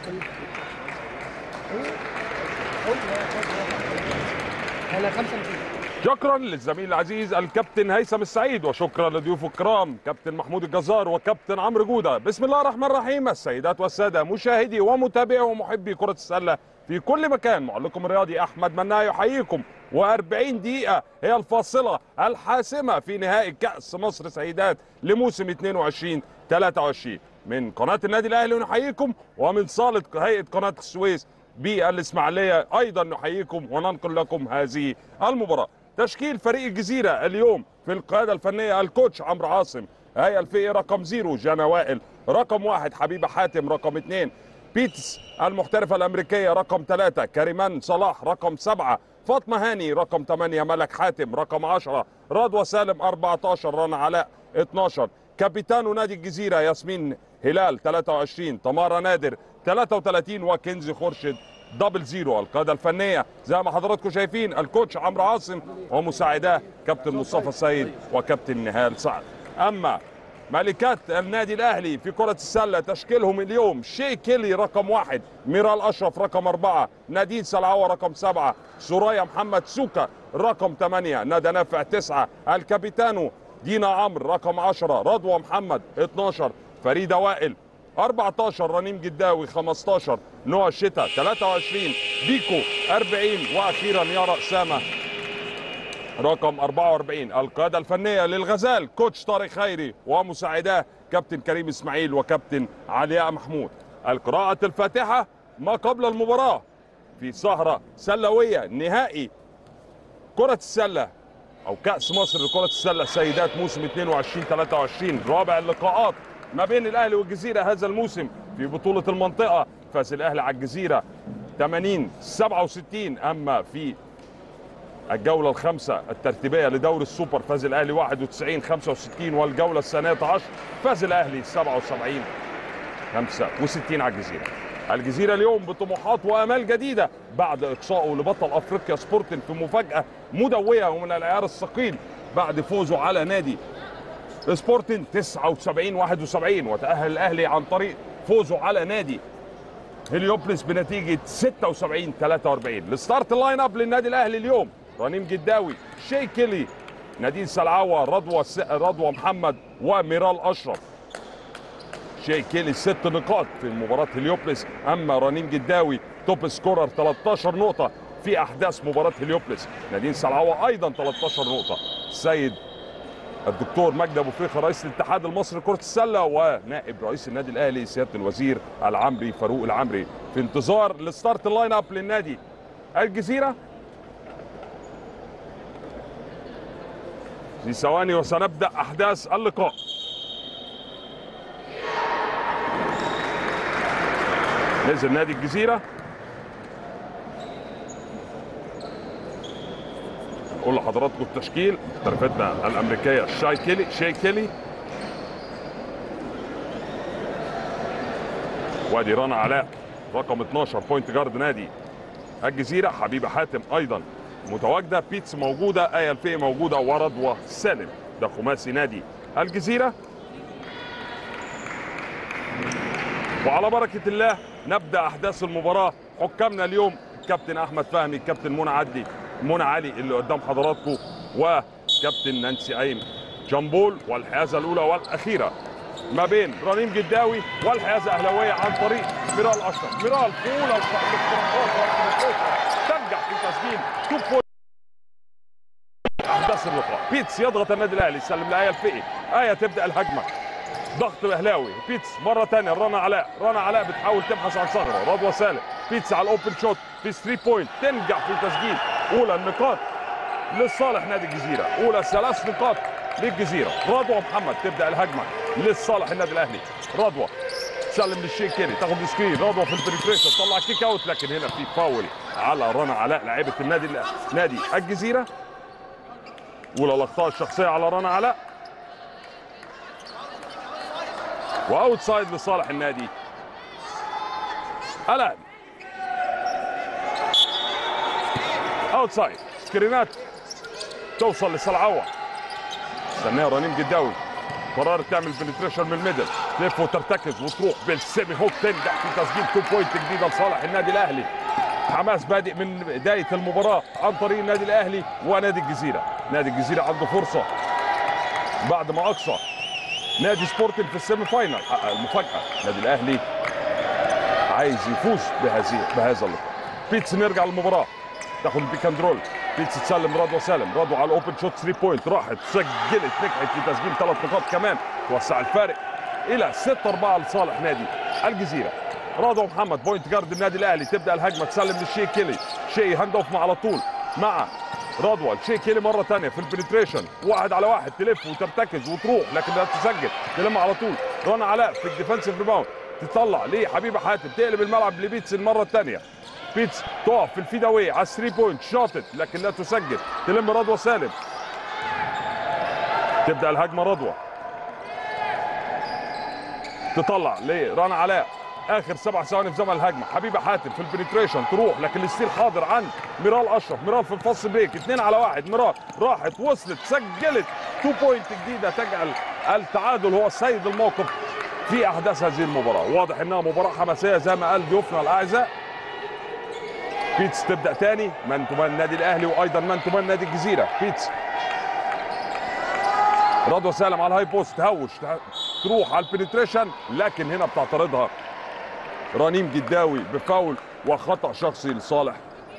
انا خمسه مفيش شكرا للزميل العزيز الكابتن هيثم السعيد وشكرا لضيوف الكرام كابتن محمود الجزار وكابتن عمرو جوده بسم الله الرحمن الرحيم السيدات والساده مشاهدي ومتابعي ومحبي كره السله في كل مكان معلقكم الرياضي احمد مناع يحييكم و40 دقيقه هي الفاصله الحاسمه في نهائي كاس مصر سيدات لموسم 22 23 من قناه النادي الاهلي نحييكم ومن صاله هيئه قناه السويس بالاسماعيليه ايضا نحييكم وننقل لكم هذه المباراه تشكيل فريق الجزيره اليوم في القياده الفنيه الكوتش عمرو عاصم هيا الفئه رقم زيرو جانا وائل رقم واحد حبيبه حاتم رقم اثنين بيتس المحترفه الامريكيه رقم ثلاثه كريمان صلاح رقم سبعه فاطمه هاني رقم 8 ملك حاتم رقم 10 رضوى سالم 14 رنا علاء 12 كابيتانو نادي الجزيره ياسمين هلال 23 تمارا نادر 33 وكنزي خورشيد دبل زيرو القاده الفنيه زي ما حضراتكم شايفين الكوتش عمرو عاصم ومساعداه كابتن مصطفى السيد وكابتن نهال سعد اما ملكات النادي الاهلي في كره السله تشكيلهم اليوم شي كيلي رقم واحد ميرال اشرف رقم اربعه نادين سلعوه رقم سبعه سوريا محمد سوكا رقم ثمانيه ندى نافع تسعه الكابيتانو دينا عمرو رقم 10 رضوى محمد 12 فريده وائل 14 رنيم جداوي 15 نوع الشتاء 23 بيكو 40 واخيرا يارا اسامه رقم 44 القيادة الفنية للغزال كوتش طارق خيري ومساعداه كابتن كريم اسماعيل وكابتن علياء محمود القراءة الفاتحة ما قبل المباراة في سهرة سلوية نهائي كرة السلة أو كأس مصر لكرة السلة سيدات موسم 22 23 رابع اللقاءات ما بين الأهلي والجزيرة هذا الموسم في بطولة المنطقة فاز الأهلي على الجزيرة 80 67 أما في الجولة الخامسة الترتيبية لدوري السوبر فاز الأهلي 91 65 والجولة الثانية عشر فاز الأهلي 77 65 على الجزيرة الجزيرة اليوم بطموحات وآمال جديدة بعد إقصائه لبطل أفريقيا سبورتن في مفاجأة مدوية ومن العيار الثقيل بعد فوزه على نادي سبورتن 79 71 وتأهل الأهلي عن طريق فوزه على نادي هليوبلس بنتيجة 76 43 الستارت اللاين اب للنادي الأهلي اليوم رنيم جداوي شي كيلي نادين سلعوة رضوى س... رضوى محمد وميرال أشرف شي كيلي ست نقاط في مباراة هليوبلس أما رنيم جداوي توب سكورر 13 نقطة في أحداث مباراة هليوبلس نادين سلعوة أيضا 13 نقطة السيد الدكتور مجدي ابو فيخه رئيس الاتحاد المصري لكره السله ونائب رئيس النادي الاهلي سياده الوزير العمري فاروق العمري في انتظار الستارت اللاين اب للنادي الجزيره في ثواني وسنبدا احداث اللقاء نزل نادي الجزيره اقول لحضراتكم التشكيل محترفتنا الامريكيه شاي كيلي شاي كيلي وادي رنا علاء رقم 12 بوينت جارد نادي الجزيره حبيبه حاتم ايضا متواجده بيتس موجوده ايه الفي موجوده ورضوى سالم ده خماسي نادي الجزيره وعلى بركه الله نبدا احداث المباراه حكامنا اليوم الكابتن احمد فهمي الكابتن منى عدلي منى علي اللي قدام حضراتكم وكابتن نانسي عين جامبول والحيازه الاولى والاخيره ما بين رنيم جداوي والحيازه اهلاويه عن طريق ميرال اشرف ميرال في اولى الاختراقات تنجح في تسجيل تو بوينت احداث اللقاء بيتس يضغط النادي الاهلي يسلم لايه الفقي ايه تبدا الهجمه ضغط اهلاوي بيتس مره ثانيه رنا علاء رنا علاء بتحاول تبحث عن ثغره رضوى سالم بيتس على الاوبن شوت في 3 بوينت تنجح في تسجيل اولى النقاط لصالح نادي الجزيره اولى ثلاث نقاط للجزيره رضوى محمد تبدا الهجمه لصالح النادي الاهلي رضوى تسلم للشيخ كيري تاخد سكرين رضوى في البريفريشن تطلع كيك اوت لكن هنا في فاول على رنا علاء لاعيبه النادي نادي الجزيره اولى الاخطاء الشخصيه على رنا علاء واوت سايد لصالح النادي الاهلي اوت سايد سكرينات توصل لسلعوه استناها رنيم جداوي قررت تعمل بنتريشن من الميدل تلف وترتكز وتروح بالسيمي هوك تنجح في تسجيل 2 بوينت جديده لصالح النادي الاهلي حماس بادئ من بدايه المباراه عن طريق النادي الاهلي ونادي الجزيره نادي الجزيره عنده فرصه بعد ما اقصى نادي سبورتنج في السيمي فاينال حقق المفاجاه النادي الاهلي عايز يفوز بهذه بهذا اللقاء بيتس نرجع للمباراه تاخد البيك اند رول بيتس تسلم رضوى سالم رضوى على الاوبن شوت 3 بوينت راحت سجلت نجحت في تسجيل ثلاث نقاط كمان توسع الفارق الى 6 4 لصالح نادي الجزيره رضوى محمد بوينت جارد النادي الاهلي تبدا الهجمه تسلم للشي كيلي شي هاند اوف على طول مع رضوى الشي كيلي مره ثانيه في البنتريشن واحد على واحد تلف وترتكز وتروح لكن لا تسجل تلم على طول رنا علاء في الديفنسيف ريباوند تطلع لحبيبه حاتم تقلب الملعب لبيتس المره الثانيه بيتس تقف في الفيد اواي على 3 بوينت شاطت لكن لا تسجل تلم رضوى سالم تبدا الهجمه رضوى تطلع لرنا علاء اخر سبع ثواني في زمن الهجمه حبيبه حاتم في البنتريشن تروح لكن الستيل حاضر عند ميرال اشرف ميرال في الفص بريك اثنين على واحد ميرال راحت وصلت سجلت 2 بوينت جديده تجعل التعادل هو سيد الموقف في احداث هذه المباراه واضح انها مباراه حماسيه زي ما قال ضيوفنا الاعزاء بيتس تبدا تاني مان تو مان النادي الاهلي وايضا مان تو مان نادي الجزيره بيتس رضوى سالم على الهاي بوست تهوش تروح على البنتريشن لكن هنا بتعترضها رنيم جداوي بفاول وخطا شخصي لصالح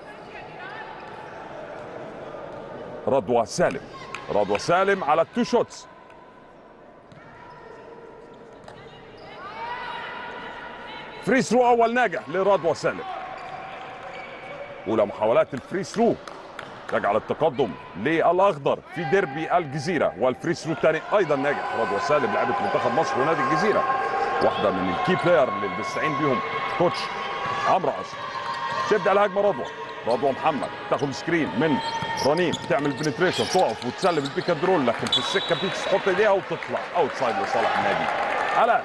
رضوى سالم رضوى سالم على التو شوتس فري ثرو اول ناجح لرضوى سالم اولى محاولات الفري ثرو رجع للتقدم للاخضر في ديربي الجزيره والفري ثرو الثاني ايضا ناجح رضوى سالم لعبه منتخب مصر ونادي الجزيره واحده من الكي بلاير اللي بيستعين بيهم كوتش عمرو عصر تبدا الهجمه رضوى رضوى محمد تاخد سكرين من رنيم تعمل بنتريشن تقف وتسلم البيك اند رول لكن في السكه بيتس تحط ايديها وتطلع اوت سايد لصالح النادي الان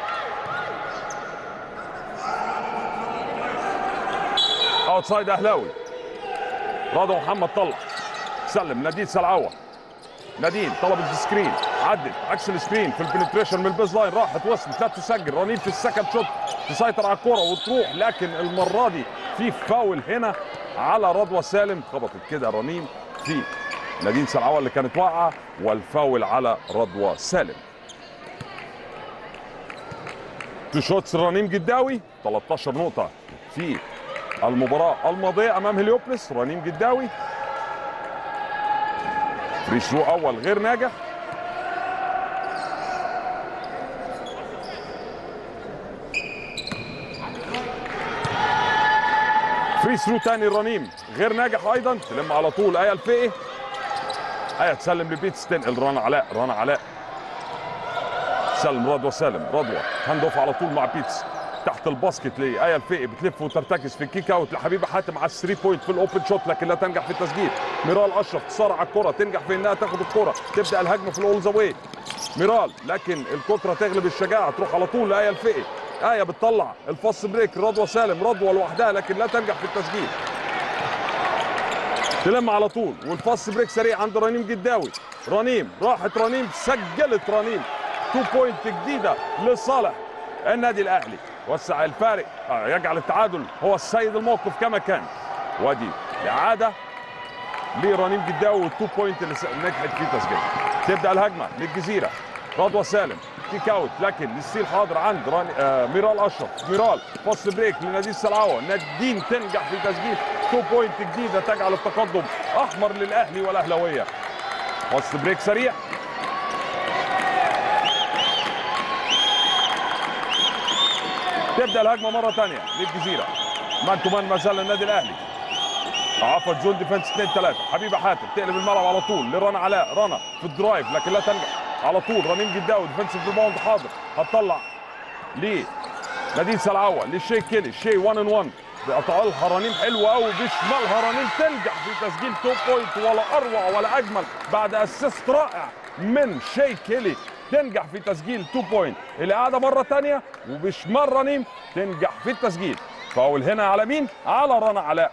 اوت سايد اهلاوي رضوى محمد طلع سلم نادين سلعوه نادين طلبت السكرين عدت عكس السكرين في البنتريشن من البيز لاين راحت وصلت لا تسجل رنيم في السكند شوت تسيطر على الكره وتروح لكن المره دي في فاول هنا على رضوى سالم خبطت كده رنيم في نادين سلعوه اللي كانت واقعه والفاول على رضوى سالم تو شوتس رنيم جداوي 13 نقطه في المباراة الماضية أمام هليوبلس رنيم جداوي فري ثرو أول غير ناجح فري ثرو تاني رنيم غير ناجح أيضا تلم على طول آية الفقي آية تسلم لبيتس تنقل رنا علاء رنا علاء سلم رضوى سالم رضوى هاند اوف على طول مع بيتس تحت الباسكت لآية الفقي بتلف وترتكز في الكيك اوت لحبيبه حاتم على الثري بوينت في الاوبن شوت لكن لا تنجح في التسجيل ميرال اشرف تصارع الكره تنجح في انها تاخد الكره تبدا الهجمه في الاول ذا واي ميرال لكن الكتره تغلب الشجاعه تروح على طول لآية الفقي آية بتطلع الفاست بريك رضوى سالم رضوى لوحدها لكن لا تنجح في التسجيل تلم على طول والفاست بريك سريع عند رنيم جداوي رنيم راحت رنيم سجلت رنيم 2 بوينت جديده لصالح النادي الاهلي وسع الفارق آه، يجعل التعادل هو السيد الموقف كما كان وادي اعاده لرنيم جداوي والتو بوينت اللي س- نجحت في تسجيلها تبدا الهجمه للجزيره رضوى سالم كيك اوت لكن الستيل حاضر عند راني آه ميرال اشرف ميرال باص بريك لنادين سلعوه نادين تنجح في تسجيل 2 بوينت جديده تجعل التقدم احمر للاهلي والاهلاويه باص بريك سريع تبدا الهجمه مره ثانيه للجزيره مان تو مان ما زال النادي الاهلي عفوا زون ديفنس 2 3 حبيبه حاتم تقلب الملعب على طول لرنا علاء رنا في الدرايف لكن لا تنجح على طول رنين جداوي ديفنسيف ريباوند حاضر هتطلع ليه نادين سلعوه للشي كيلي شي 1 ان 1 بقطعها رنيم حلوه قوي بشمالها رنيم تنجح في تسجيل 2 بوينت ولا اروع ولا اجمل بعد اسيست رائع من شي كيلي تنجح في تسجيل 2 بوينت الاعاده مره ثانيه وبشمال رنيم تنجح في التسجيل فاول هنا على مين؟ على رنا علاء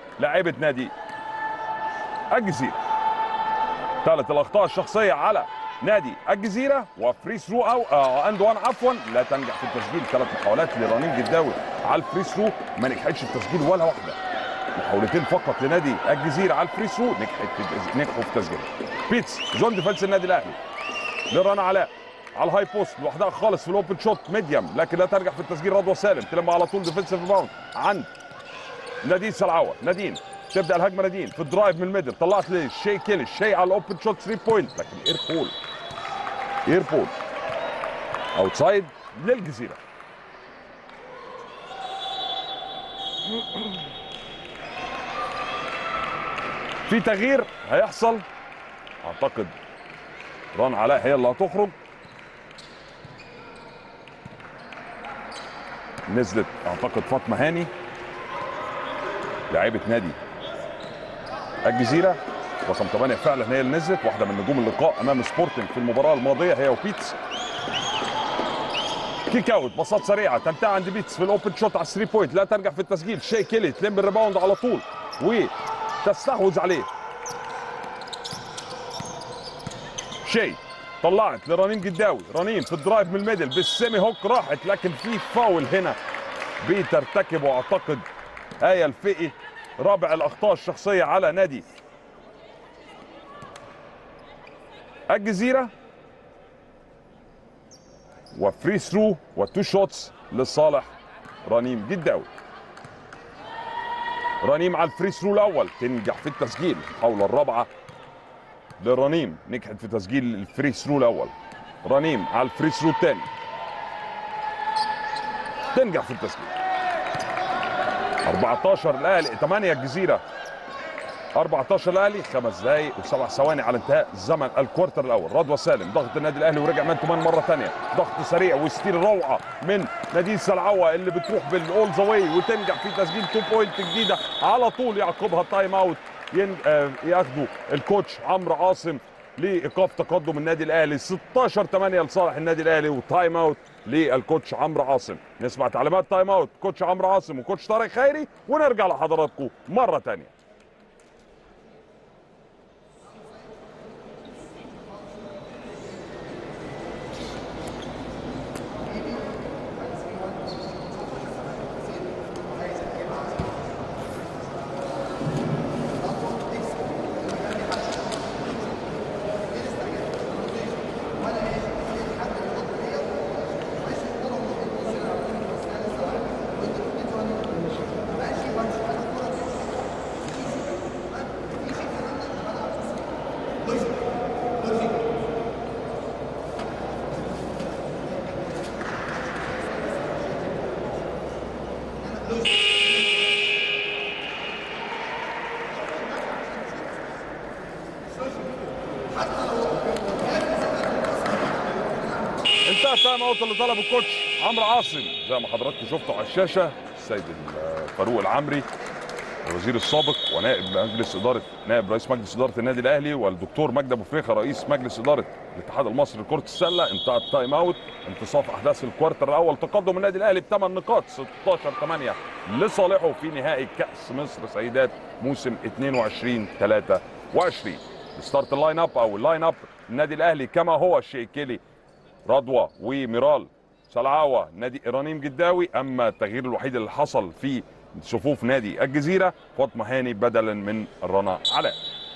لاعبة نادي الجزيرة ثالث الأخطاء الشخصية على نادي الجزيره وفري ثرو او آه اند وان عفوا لا تنجح في التسجيل ثلاث محاولات لرنين جداوي على الفري ثرو ما نجحتش في التسجيل ولا واحده محاولتين فقط لنادي الجزيره على الفري ثرو نجحت في التز- نجحوا في التسجيل بيتس زون ديفenس النادي الاهلي لرنا علاء على الهاي بوست لوحدها خالص في الاوبن شوت ميديم لكن لا تنجح في التسجيل رضوى سالم تلم على طول ديفنسيف ريباوند عند نادين سلعوه نادين تبدا الهجمه نادين في الدرايف من الميدل طلعت لشي كيلي شي على الاوبن شوت 3 بوينت لكن اير بول اير بول اوتسايد للجزيره في تغيير هيحصل اعتقد ران علاء هي اللي هتخرج نزلت اعتقد فاطمه هاني لاعيبه نادي الجزيره رقم 8 فعلا هي اللي نزلت واحده من نجوم اللقاء امام سبورتنج في المباراه الماضيه هي وبيتس كيك اوت باصات سريعه تنتهي عند بيتس في الاوبن شوت على 3 بوينت لا تنجح في التسجيل شي كيلي تلم الريباوند على طول وتستحوذ عليه شي طلعت لرنيم جداوي رنيم في الدرايف من الميدل بالسيمي هوك راحت لكن في فاول هنا بترتكبه اعتقد آية الفقي رابع الاخطاء الشخصيه على نادي الجزيره وفري ثرو وتو شوتس لصالح رنيم جداوي رنيم على الفري ثرو الاول تنجح في التسجيل الحوله الرابعه لرنيم نجحت في تسجيل الفري ثرو الاول رنيم على الفري ثرو الثاني تنجح في التسجيل 14 الاهلي 8 الجزيره 14 الاهلي خمس دقائق وسبع ثواني على انتهاء زمن الكوارتر الاول رضوى سالم ضغط النادي الاهلي ورجع مان كمان مره ثانيه ضغط سريع وستيل روعه من نادين سلعوه اللي بتروح بالاول ذا واي وتنجح في تسجيل 2 بوينت جديده على طول يعقبها تايم اوت ين... آه، ياخدوا الكوتش عمرو عاصم لايقاف تقدم النادي الاهلي 16 8 لصالح النادي الاهلي وتايم اوت للكوتش عمرو عاصم نسمع تعليمات تايم اوت كوتش عمرو عاصم وكوتش طارق خيري ونرجع لحضراتكم مره ثانيه انتهى التايم اوت اللي طلبه الكوتش عمرو عاصم زي ما حضراتكم شفتوا على الشاشه السيد فاروق العمري الوزير السابق ونائب مجلس اداره نائب رئيس مجلس اداره النادي الاهلي والدكتور مجدي ابو فريخه رئيس مجلس اداره الاتحاد المصري لكره السله انتهى التايم اوت انتصاف احداث الكوارتر الاول تقدم النادي الاهلي بثمان نقاط 16 8 لصالحه في نهائي كاس مصر سيدات موسم 22 23 ستارت اللاين اب او اللاين اب النادي الاهلي كما هو الشيكيلي رضوى وميرال سلعاوة نادي إيرانيم جداوي أما التغيير الوحيد اللي حصل في صفوف نادي الجزيرة فاطمة هاني بدلا من الرنا علاء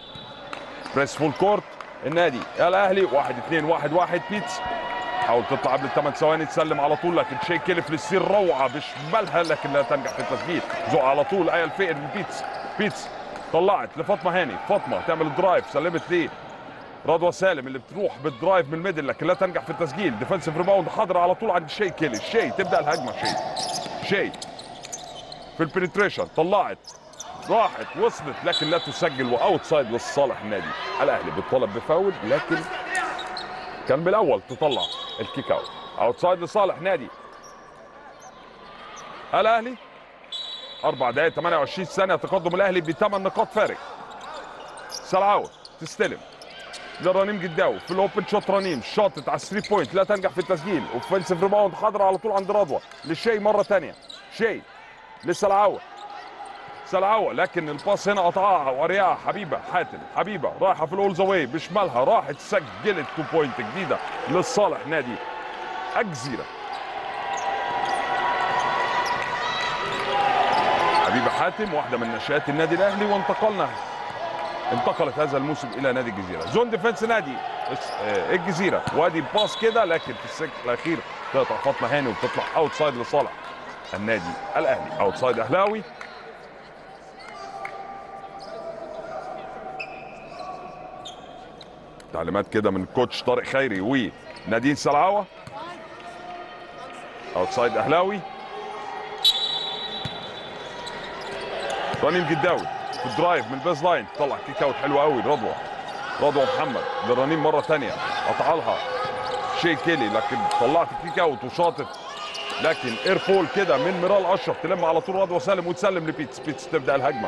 بريس فول كورت النادي الأهلي 1 2 1 1 بيتس حاول تطلع قبل الثمان ثواني تسلم على طول لكن شي كلف للسير روعة بشمالها لكن لا تنجح في التسجيل زق على طول آية الفقر من بيتس بيتس طلعت لفاطمة هاني فاطمة تعمل الدرايف سلمت ليه رضوى سالم اللي بتروح بالدرايف من الميدل لكن لا تنجح في التسجيل ديفنسيف ريباوند حاضر على طول عند شي كيلي شي تبدا الهجمه شي شي في البنتريشن طلعت راحت وصلت لكن لا تسجل واوت سايد لصالح النادي الاهلي بالطلب بفاول لكن كان بالاول تطلع الكيك اوت اوت سايد لصالح نادي الاهلي اربع دقائق 28 ثانيه تقدم الاهلي بثمان نقاط فارق سلعاوي تستلم لرنيم جداوي في الاوبن شوت رنيم شاطت على 3 بوينت لا تنجح في التسجيل اوفنسيف ريباوند حاضر على طول عند رضوى للشي مره ثانيه شي لسه العوض سلعوه لكن الباس هنا قطعها ورياها حبيبه حاتم حبيبه رايحه في الاول واي بشمالها راحت سجلت تو بوينت جديده لصالح نادي الجزيره حبيبه حاتم واحده من نشات النادي الاهلي وانتقلنا انتقلت هذا الموسم الى نادي الجزيره زون ديفنس نادي آه، الجزيره وادي باص كده لكن في السكت الاخير تقطع فاطمه هاني وبتطلع اوت سايد لصالح النادي الاهلي اوت سايد اهلاوي تعليمات كده من كوتش طارق خيري ونادين سلعوه اوت سايد اهلاوي رنيم جداوي في الدرايف من البيز لاين طلع كيك اوت حلو قوي رضوى رضوى محمد لرنيم مره ثانيه قطع لها شي كيلي لكن طلعت كيك اوت وشاطت لكن اير فول كده من ميرال اشرف تلم على طول رضوى سالم وتسلم لبيتس بيتس تبدا الهجمه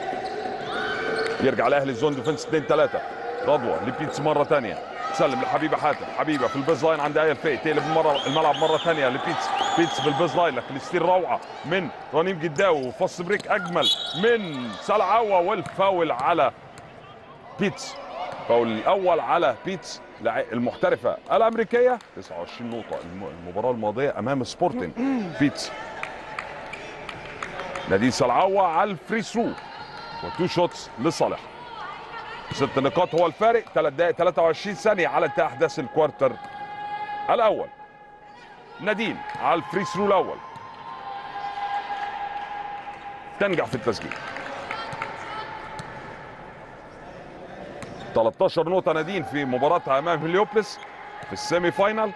يرجع الاهلي زون ديفنس 2 3 رضوى لبيتس مره ثانيه تسلم لحبيبه حاتم حبيبه في البيز لاين عند ايه الفي تقلب مره الملعب مره ثانيه لبيتس بيتس في البيز لاين لكن الستيل روعه من رنيم جداوي وفص بريك اجمل من سلعوه والفاول على بيتس فاول الاول على بيتس لع- المحترفه الامريكيه 29 نقطه الم- المباراه الماضيه امام سبورتنج بيتس نادي سلعوه على الفري ثرو وتو شوتس لصالح ست نقاط هو الفارق 3 دقائق 23 ثانيه على انتهاء احداث الكوارتر الاول نادين على الفري ثرو الاول تنجح في التسجيل 13 نقطة نادين في مباراتها أمام هليوبلس في السيمي فاينال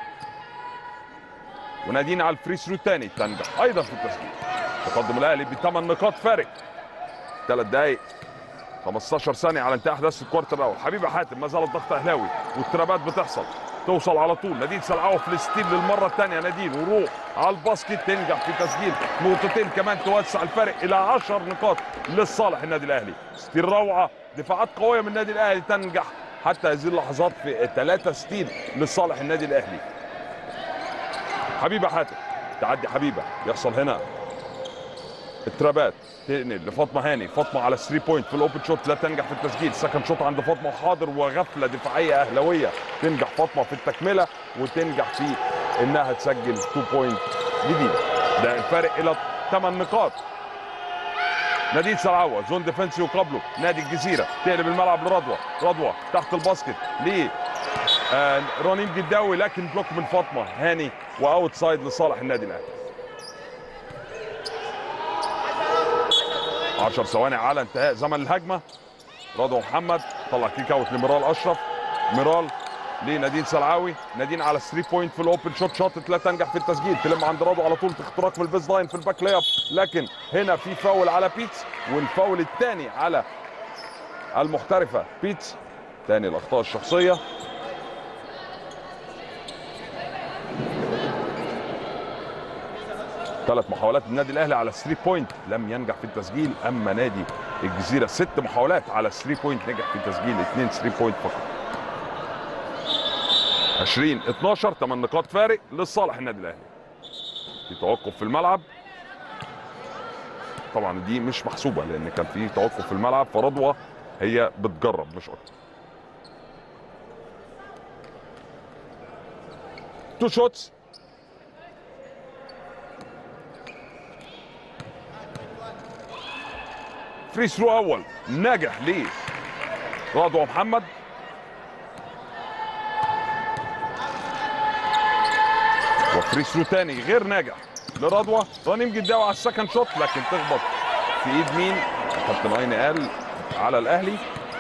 ونادين على الفري ثرو الثاني تنجح أيضا في التسجيل تقدم الأهلي بثمان نقاط فارق ثلاث دقايق 15 ثانية على انتهاء أحداث الكوارتر الأول حبيبة حاتم ما زال الضغط أهلاوي والترابات بتحصل توصل على طول نادين سلعوه في الستيل للمرة الثانية نادين وروح على الباسكت تنجح في تسجيل نقطتين كمان توسع الفارق إلى 10 نقاط لصالح النادي الأهلي ستيل روعة دفاعات قوية من النادي الأهلي تنجح حتى هذه اللحظات في ثلاثة ستيل لصالح النادي الأهلي حبيبة حاتم تعدي حبيبة يحصل هنا الترابات تنقل لفاطمه هاني فاطمه على 3 بوينت في الاوبن شوت لا تنجح في التسجيل سكند شوت عند فاطمه حاضر وغفله دفاعيه اهلاويه تنجح فاطمه في التكمله وتنجح في انها تسجل 2 بوينت جديده ده الفارق الى 8 نقاط نادين سلعوه زون ديفنسي وقبله نادي الجزيره تقلب الملعب لرضوى رضوى تحت الباسكت ليه آه رنيم جداوي لكن بلوك من فاطمه هاني واوت سايد لصالح النادي الاهلي 10 ثواني على انتهاء زمن الهجمه رضوى محمد طلع كيك اوت لميرال اشرف ميرال لنادين سلعاوي نادين على 3 بوينت في الاوبن شوت شوت لا تنجح في التسجيل تلم عند رضوى على طول اختراق في البيز لاين في الباك لياب لكن هنا في فاول على بيتس والفاول الثاني على المحترفه بيتس ثاني الاخطاء الشخصيه ثلاث محاولات النادي الاهلي على 3 بوينت لم ينجح في التسجيل اما نادي الجزيره ست محاولات على 3 بوينت نجح في تسجيل 2 3 بوينت فقط 20 12 8 نقاط فارق لصالح النادي الاهلي في توقف في الملعب طبعا دي مش محسوبه لان كان في توقف في الملعب فرضوى هي بتجرب مش اكتر تو شوتس فري ثرو اول ناجح ليه رضوى محمد وفري ثرو تاني غير ناجح لرضوى رنيم جداوي على السكند شوت لكن تخبط في ايد مين كابتن ايني قال على الاهلي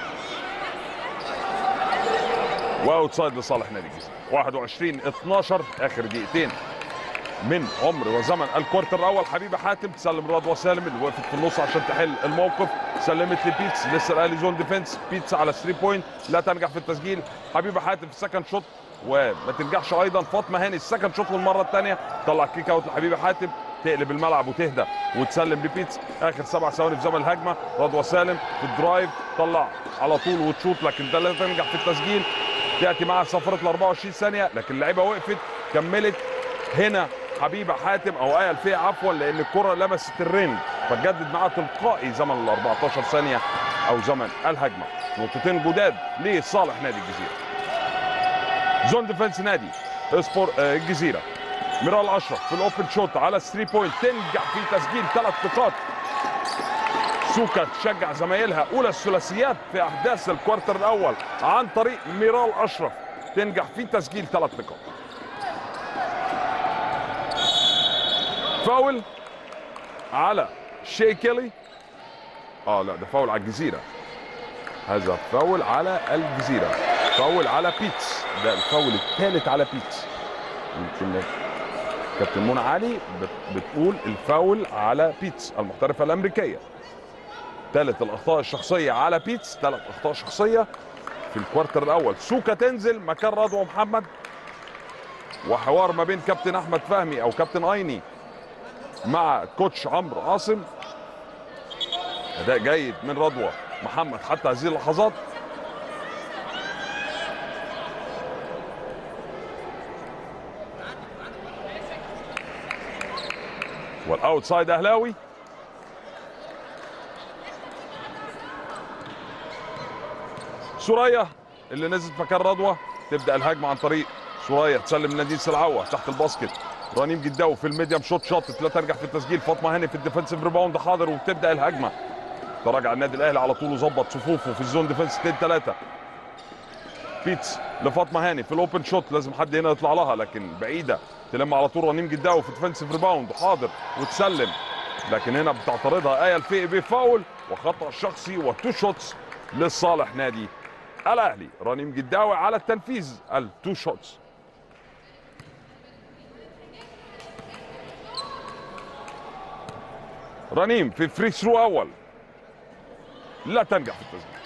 واوت سايد لصالح نادي الجيزه 21 12 اخر دقيقتين من عمر وزمن الكوارتر الاول حبيبه حاتم تسلم رضوى سالم اللي وقفت في النص عشان تحل الموقف سلمت لبيتس لسه الاهلي زون ديفنس بيتس على 3 بوينت لا تنجح في التسجيل حبيبه حاتم في السكند شوت وما تنجحش ايضا فاطمه هاني السكند شوت للمره الثانيه طلع كيك اوت لحبيبه حاتم تقلب الملعب وتهدى وتسلم لبيتس اخر سبع ثواني في زمن الهجمه رضوى سالم في الدرايف طلع على طول وتشوط لكن ده لا تنجح في التسجيل تاتي معها صفرة ال 24 ثانيه لكن اللعيبه وقفت كملت هنا حبيبه حاتم او ايه الفيه عفوا لان الكره لمست الرينج فتجدد معاه تلقائي زمن ال 14 ثانيه او زمن الهجمه نقطتين جداد لصالح نادي الجزيره زون ديفنس نادي سبور آه، الجزيره ميرال اشرف في الاوبن شوت على 3 بوينت تنجح في تسجيل ثلاث نقاط سوكا تشجع زمايلها اولى الثلاثيات في احداث الكوارتر الاول عن طريق ميرال اشرف تنجح في تسجيل ثلاث نقاط فاول على شي كيلي اه لا ده فاول على الجزيره هذا فاول على الجزيره فاول على بيتس ده الفاول الثالث على بيتس يمكن كابتن منى علي بت- بتقول الفاول على بيتس المحترفه الامريكيه ثالث الاخطاء الشخصيه على بيتس ثلاث اخطاء شخصيه في الكوارتر الاول سوكا تنزل مكان رضوى محمد وحوار ما بين كابتن احمد فهمي او كابتن ايني مع كوتش عمرو عاصم اداء جيد من رضوى محمد حتى هذه اللحظات والاوتسايد اهلاوي سوريا اللي نزلت مكان رضوى تبدا الهجمه عن طريق سوريا تسلم لنادين سلعوه تحت الباسكت رنيم جداوي في الميديم شوت شوت لا ترجع في التسجيل فاطمه هاني في الديفنسيف ريباوند حاضر وبتبدا الهجمه تراجع النادي الاهلي على طول وظبط صفوفه في الزون ديفنس 2 3 بيتس لفاطمه هاني في الاوبن شوت لازم حد هنا يطلع لها لكن بعيده تلم على طول رنيم جداوي في ديفنسيف ريباوند حاضر وتسلم لكن هنا بتعترضها ايه الفقي بفاول وخطا شخصي وتو شوتس لصالح نادي الاهلي رنيم جداوي على التنفيذ التو شوتس رنيم في فري ثرو اول لا تنجح في التسجيل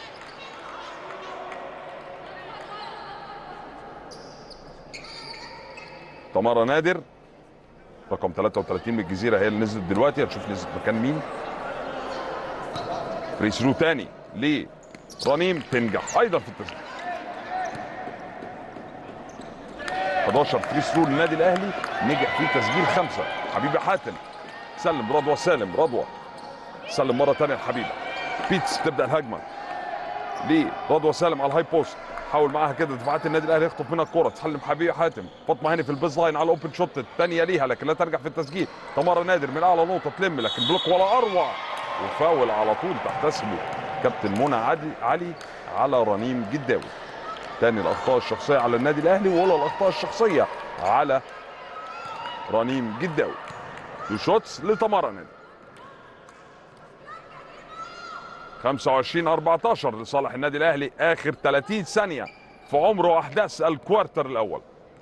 تمارا نادر رقم 33 من الجزيره هي اللي نزلت دلوقتي هنشوف نزلت مكان مين فري ثرو تاني لرنيم تنجح ايضا في التسجيل 11 فري ثرو للنادي الاهلي نجح في تسجيل خمسه حبيبي حاتم سلم رضوى سالم رضوى سلم مره ثانيه لحبيبه بيتس تبدا الهجمه لرضوى سالم على الهاي بوست حاول معاها كده دفاعات النادي الاهلي يخطف منها الكره تسلم حبيبه حاتم فاطمه هاني في البيز لاين على الاوبن شوت الثانيه ليها لكن لا ترجع في التسجيل تمارا نادر من اعلى نقطه تلم لكن بلوك ولا اروع وفاول على طول تحتسبه كابتن منى عدي علي على رنيم جداوي تاني الاخطاء الشخصيه على النادي الاهلي واولى الاخطاء الشخصيه على رنيم جداوي تو شوتس لتمارا نادر 25 14 لصالح النادي الاهلي اخر 30 ثانيه في عمر واحداث الكوارتر الاول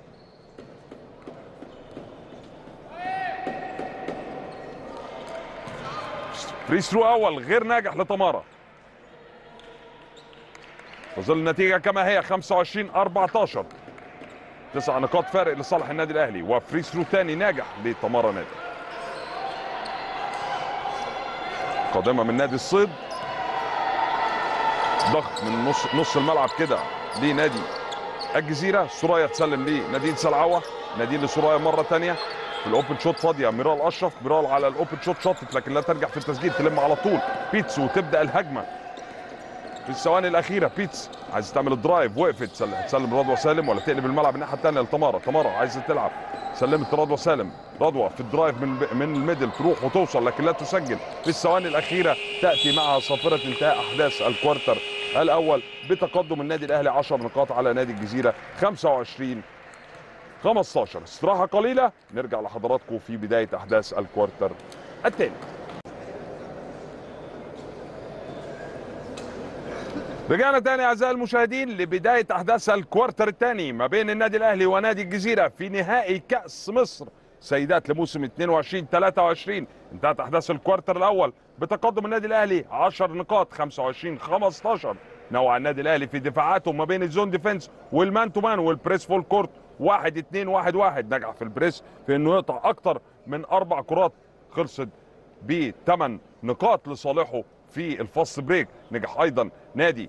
فري ثرو اول غير ناجح لتمارا تظل النتيجه كما هي 25 14 تسع نقاط فارق لصالح النادي الاهلي وفري ثرو ثاني ناجح لتمارا نادر قادمه من نادي الصيد ضغط من نص نص الملعب كده لنادي الجزيره سرايا تسلم لنادين سلعوه نادين لسرايا مره ثانيه في الاوبن شوت فاضيه ميرال اشرف ميرال على الاوبن شوت شوتت لكن لا ترجع في التسجيل تلم على طول بيتس وتبدا الهجمه في الثواني الاخيره بيتس عايز تعمل الدرايف وقفت تسلم, تسلم رضوى سالم ولا تقلب الملعب الناحيه الثانيه لتمارا تمارا عايزه تلعب سلمت رضوى سالم رضوى في الدرايف من من الميدل تروح وتوصل لكن لا تسجل في الثواني الاخيره تاتي معها صافره انتهاء احداث الكوارتر الاول بتقدم النادي الاهلي 10 نقاط على نادي الجزيره 25 15 استراحه قليله نرجع لحضراتكم في بدايه احداث الكوارتر الثاني رجعنا تاني اعزائي المشاهدين لبدايه احداث الكوارتر الثاني ما بين النادي الاهلي ونادي الجزيره في نهائي كاس مصر سيدات لموسم 22 23 انتهت احداث الكوارتر الاول بتقدم النادي الاهلي 10 نقاط 25 15 نوع النادي الاهلي في دفاعاته ما بين الزون ديفense والمان تو مان والبريس فول كورت 1 2 1 1 نجح في البريس في انه يقطع اكتر من اربع كرات خلصت بثمان نقاط لصالحه في الفاست بريك نجح ايضا نادي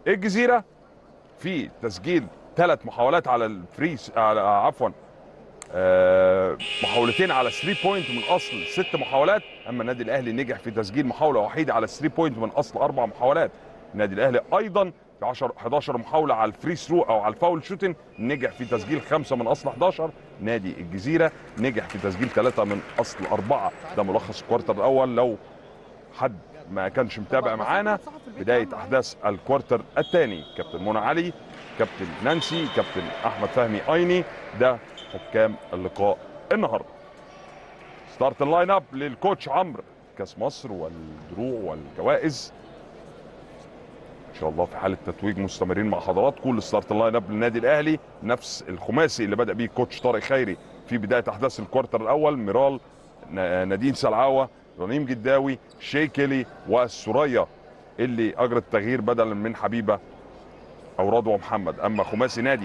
الجزيره في تسجيل ثلاث محاولات على الفريس على عفوا آه، محاولتين على 3 بوينت من اصل ست محاولات اما النادي الاهلي نجح في تسجيل محاوله وحيده على 3 بوينت من اصل اربع محاولات النادي الاهلي ايضا في 10 11 محاوله على الفري ثرو او على الفاول شوتنج نجح في تسجيل خمسه من اصل 11 نادي الجزيره نجح في تسجيل ثلاثه من اصل اربعه ده ملخص الكوارتر الاول لو حد ما كانش متابع معانا بدايه احداث الكوارتر الثاني كابتن منى علي كابتن نانسي كابتن احمد فهمي ايني ده حكام اللقاء النهارده ستارت اللاين اب للكوتش عمرو كاس مصر والدروع والجوائز ان شاء الله في حاله تتويج مستمرين مع حضراتكم الستارت اللاين اب للنادي الاهلي نفس الخماسي اللي بدا بيه الكوتش طارق خيري في بدايه احداث الكوارتر الاول ميرال ن- نادين سلعاوه رنيم جداوي شيكلي والسوريا اللي اجرت تغيير بدلا من حبيبه او رضوى محمد اما خماسي نادي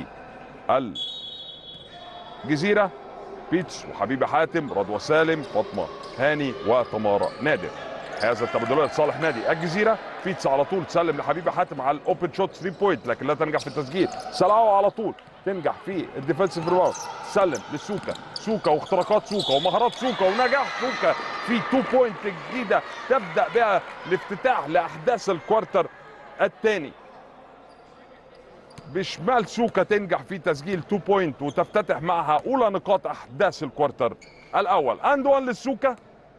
الجزيره بيتس وحبيبه حاتم رضوى سالم فاطمه هاني وتمارا نادر هذا التبادلات لصالح نادي الجزيره بيتس على طول تسلم لحبيبه حاتم على الاوبن شوت 3 بوينت لكن لا تنجح في التسجيل سلاو على طول تنجح في الديفensive ريباوند تسلم لسوكا سوكا واختراقات سوكا ومهارات سوكا ونجاح سوكا في 2 بوينت جديده تبدا بها الافتتاح لاحداث الكوارتر الثاني بشمال سوكا تنجح في تسجيل 2 بوينت وتفتتح معها اولى نقاط احداث الكوارتر الاول اند وان للسوكا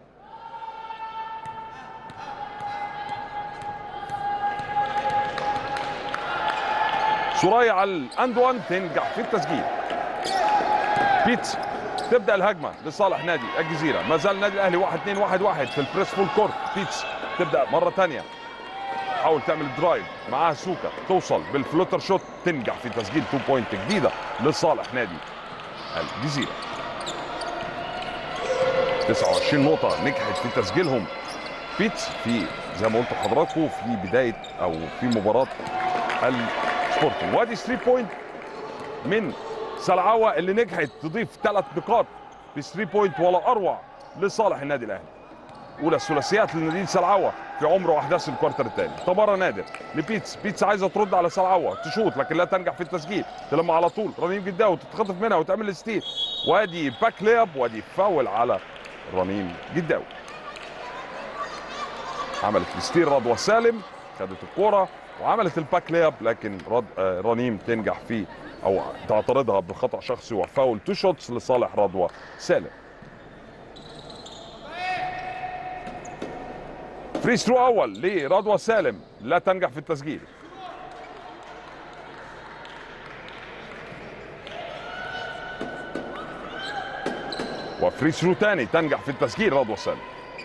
سوريا على الاند وان تنجح في التسجيل بيتس تبدا الهجمه لصالح نادي الجزيره ما زال النادي الاهلي 1 2 1 1 في البريس فول كورت بيتس تبدا مره ثانيه تحاول تعمل درايف معاها سوكا توصل بالفلوتر شوت تنجح في تسجيل 2 بوينت جديده لصالح نادي الجزيره 29 نقطة نجحت في تسجيلهم بيتس في زي ما قلت لحضراتكم في بداية أو في مباراة السبورتنج وادي 3 بوينت من سلعاوة اللي نجحت تضيف ثلاث نقاط ب 3 بوينت ولا أروع لصالح النادي الأهلي اولى الثلاثيات لنادي سلعوه في عمر واحداث الكوارتر الثاني تمارا نادر لبيتس بيتس عايزه ترد على سلعوه تشوط لكن لا تنجح في التسجيل تلم على طول رنيم جداوي تتخطف منها وتعمل ستيل وادي باك لياب وادي فاول على رنيم جداوي عملت الستيل رضوى سالم خدت الكوره وعملت الباك لياب لكن رد آه، رنيم تنجح في او تعترضها بخطا شخصي وفاول تو شوتس لصالح رضوى سالم فري ثرو اول لرضوى سالم لا تنجح في التسجيل وفري ثرو ثاني تنجح في التسجيل رضوى سالم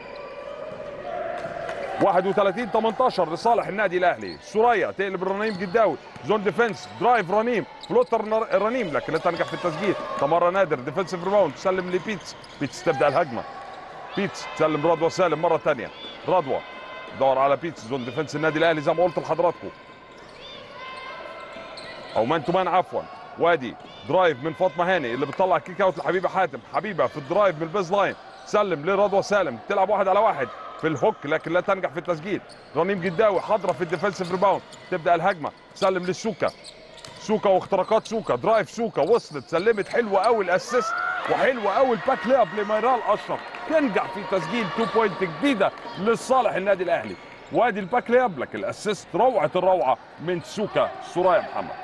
31 18 لصالح النادي الاهلي سوريا تقلب رنيم جداوي زون ديفنس درايف رنيم فلوتر نر- رنيم لكن لا تنجح في التسجيل تمارا نادر ديفنسيف ريباوند تسلم لبيتس بيتس تبدا الهجمه بيتس تسلم رضوى سالم مره ثانيه رضوى دور على بيتس زون ديفنس النادي الاهلي زي ما قلت لحضراتكم او مان تو مان عفوا وادي درايف من فاطمه هاني اللي بتطلع كيك اوت لحبيبه حاتم حبيبه في الدرايف من البيز لاين سلم لرضوى سالم تلعب واحد على واحد في الهوك لكن لا تنجح في التسجيل رنيم جداوي حاضره في الديفنسيف ريباوند تبدا الهجمه سلم للسوكا سوكا واختراقات سوكا درايف سوكا وصلت سلمت حلوه قوي الاسيست وحلوه قوي الباك لياب لميرال اشرف تنجح في تسجيل 2 بوينت جديده لصالح النادي الاهلي وادي الباك لياب لكن الاسيست روعه الروعه من سوكا سرايا محمد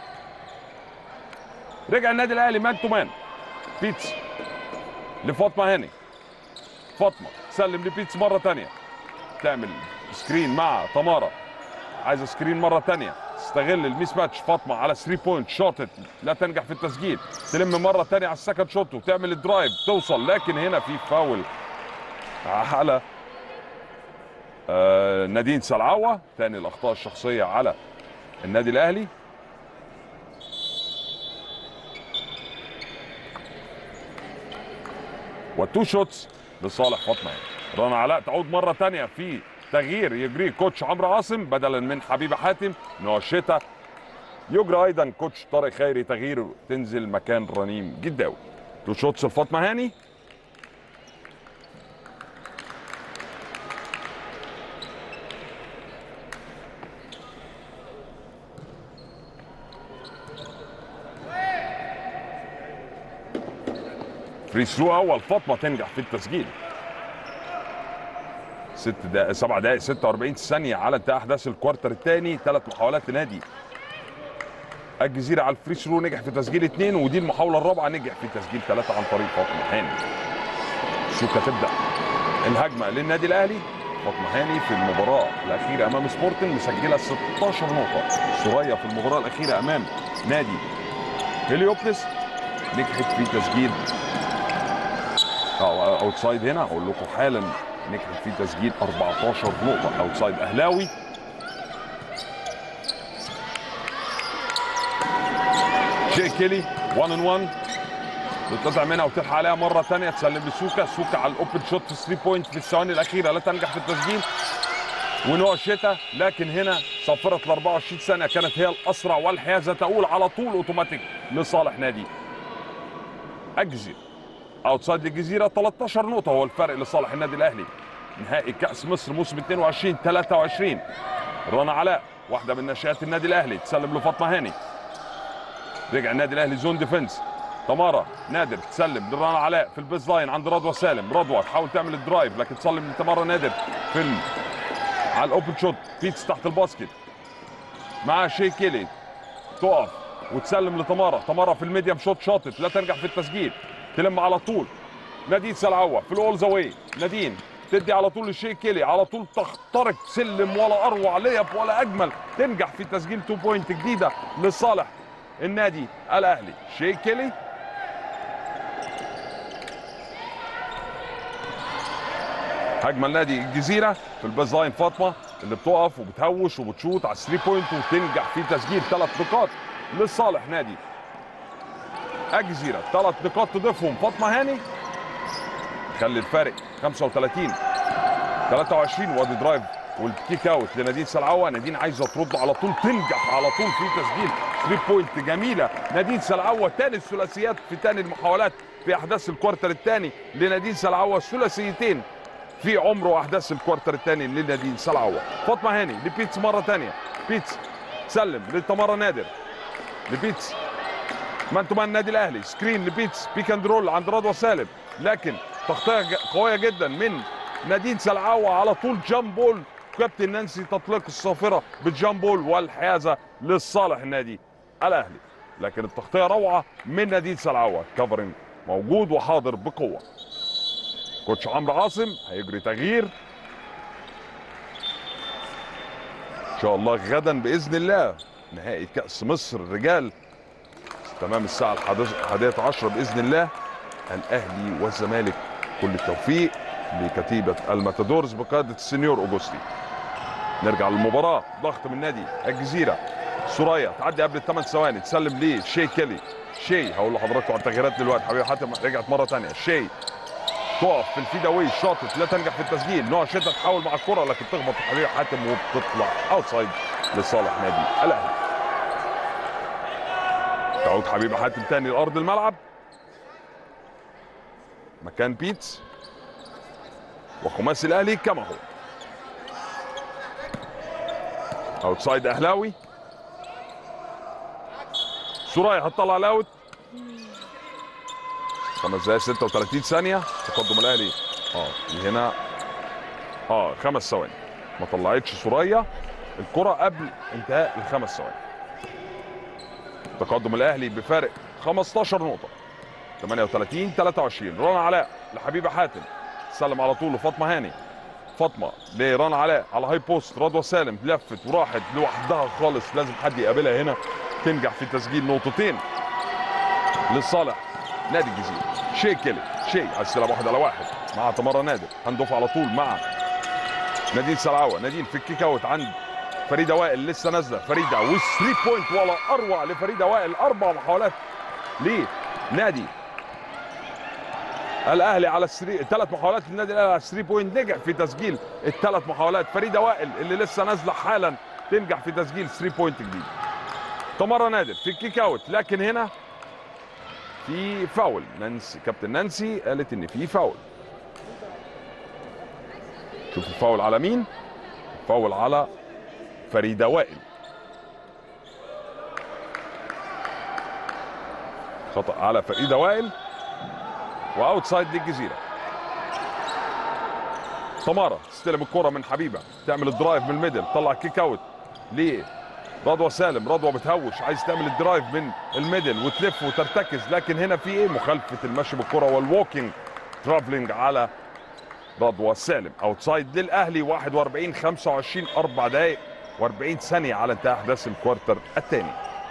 رجع النادي الاهلي مان تو مان بيتس لفاطمه هاني فاطمه سلم لبيتس مره ثانيه تعمل سكرين مع تمارا عايزه سكرين مره ثانيه تستغل الميس ماتش فاطمه على 3 بوينت شوتت لا تنجح في التسجيل تلم مره ثانيه على السكند شوت وتعمل الدرايف توصل لكن هنا في فاول على آه نادين سلعوه ثاني الاخطاء الشخصيه على النادي الاهلي والتو شوتس لصالح فاطمه رنا علاء تعود مره ثانيه في تغيير يجريه كوتش عمرو عاصم بدلا من حبيبه حاتم نوع الشتاء يجرى ايضا كوتش طارق خيري تغيير تنزل مكان رنيم جداوي تو شوتس لفاطمه هاني فري ثرو اول فاطمه تنجح في التسجيل ست دقائق سبع دقائق 46 ثانيه على انتهاء احداث الكوارتر الثاني ثلاث محاولات لنادي الجزيره على الفري ثرو نجح في تسجيل اثنين ودي المحاوله الرابعه نجح في تسجيل ثلاثه عن طريق فاطمه هاني سوكا تبدا الهجمه للنادي الاهلي فاطمه هاني في المباراه الاخيره امام سبورتنج مسجله 16 نقطه سوريا في المباراه الاخيره امام نادي هليوبلس نجحت في تسجيل او اوتسايد هنا اقول لكم حالا نجحت في تسجيل 14 نقطه اوتسايد اهلاوي شيء كيلي 1 ان 1 بتقطع منها وتلحق عليها مره ثانيه تسلم لسوكا سوكا على الاوبن شوت في 3 بوينت في الثواني الاخيره لا تنجح في التسجيل ونوع الشتاء لكن هنا صفرة ال 24 سنه كانت هي الاسرع والحيازه تقول على طول اوتوماتيك لصالح نادي الجزيره اوتسايد للجزيره 13 نقطه هو الفرق لصالح النادي الاهلي نهائي كاس مصر موسم 22 23 رنا علاء واحده من ناشئات النادي الاهلي تسلم لفاطمه هاني رجع النادي الاهلي زون ديفنس تمارا نادر تسلم لرنا علاء في البيز لاين عند رضوى سالم رضوى تحاول تعمل الدرايف لكن تسلم لتمارا نادر في ال... على الاوبن شوت بيتس تحت الباسكت مع شي كيلي تقف وتسلم لتمارا تمارا في الميديم شوت شاطت لا تنجح في التسجيل تلم على طول نادين سلعوه في الاول زاويه نادين تدي على طول لشي كيلي على طول تخترق سلم ولا اروع ليب ولا اجمل تنجح في تسجيل 2 بوينت جديده لصالح النادي الاهلي شي كيلي هجمه النادي الجزيره في الباز لاين فاطمه اللي بتقف وبتهوش وبتشوط على 3 بوينت وتنجح في تسجيل ثلاث نقاط لصالح نادي الجزيره ثلاث نقاط تضيفهم فاطمه هاني خلي الفارق 35 23 وادي درايف والكيك اوت لنادين سلعوه نادين عايزه ترد على طول تنجح على طول في تسجيل 3 بوينت جميله نادين سلعوه ثاني الثلاثيات في ثاني المحاولات في احداث الكوارتر الثاني لنادين سلعوه ثلاثيتين في عمر واحداث الكوارتر الثاني لنادين سلعوه فاطمه هاني لبيتس مره ثانيه بيتس سلم لتمارا نادر لبيتس مان تو مان النادي الاهلي سكرين لبيتس بيك اند رول عند رضوى سالم لكن تغطيه قويه جدا من نادين سلعوه على طول جامب بول كابتن نانسي تطلق الصافره بالجامب بول والحيازه لصالح النادي الاهلي لكن التغطيه روعه من نادين سلعوه كفرنج موجود وحاضر بقوه كوتش عمرو عاصم هيجري تغيير ان شاء الله غدا باذن الله نهائي كاس مصر الرجال تمام الساعه الحادية عشرة باذن الله الاهلي والزمالك كل التوفيق لكتيبه الماتادورز بقياده السنيور اوجوستي نرجع للمباراه ضغط من نادي الجزيره سوريا تعدي قبل الثمان ثواني تسلم ليه شي كيلي شي هقول لحضراتكم على التغييرات دلوقتي حبيبي حاتم رجعت مره ثانيه شي تقف في الفيداوي شاطت لا تنجح في التسجيل نوع شده تحاول مع الكره لكن تخبط حبيبي حاتم وبتطلع اوتسايد لصالح نادي الاهلي تعود حبيبي حاتم تاني لارض الملعب مكان بيتس وخماسي الاهلي كما هو اوتسايد اهلاوي سوريا هتطلع الاوت خمس دقايق 36 ثانية تقدم الأهلي اه هنا اه خمس ثواني ما طلعتش سوريا الكرة قبل انتهاء الخمس ثواني تقدم الأهلي بفارق 15 نقطة 38 23 رنا علاء لحبيبة حاتم سلم على طول لفاطمة هاني فاطمة لرنا علاء على هاي بوست رضوى سالم لفت وراحت لوحدها خالص لازم حد يقابلها هنا تنجح في تسجيل نقطتين لصالح نادي الجزيره شي كيلي شي على السلام واحد على واحد مع تمارا نادر هندوف على طول مع نادين سلعوه نادين في الكيك اوت عند فريده وائل لسه نازله فريده والثري بوينت ولا اروع لفريده وائل اربع محاولات ليه نادي الاهلي على الثري ثلاث محاولات للنادي الاهلي على الثري بوينت نجح في تسجيل الثلاث محاولات فريده وائل اللي لسه نازله حالا تنجح في تسجيل 3 بوينت جديد تمارا نادر في الكيك اوت لكن هنا في فاول نانسي كابتن نانسي قالت ان في فاول شوف الفاول على مين فاول على فريدة وائل خطأ على فريدة وائل واوتسايد للجزيره سماره تستلم الكره من حبيبه تعمل الدرايف من الميدل طلع كيك اوت ليه رضوى سالم رضوى بتهوش عايز تعمل الدرايف من الميدل وتلف وترتكز لكن هنا في ايه مخالفه المشي بالكره والووكينج ترافلينج على رضوى سالم اوتسايد للاهلي 41 25 4 دقائق و40 ثانيه على انتهاء احداث الكوارتر الثاني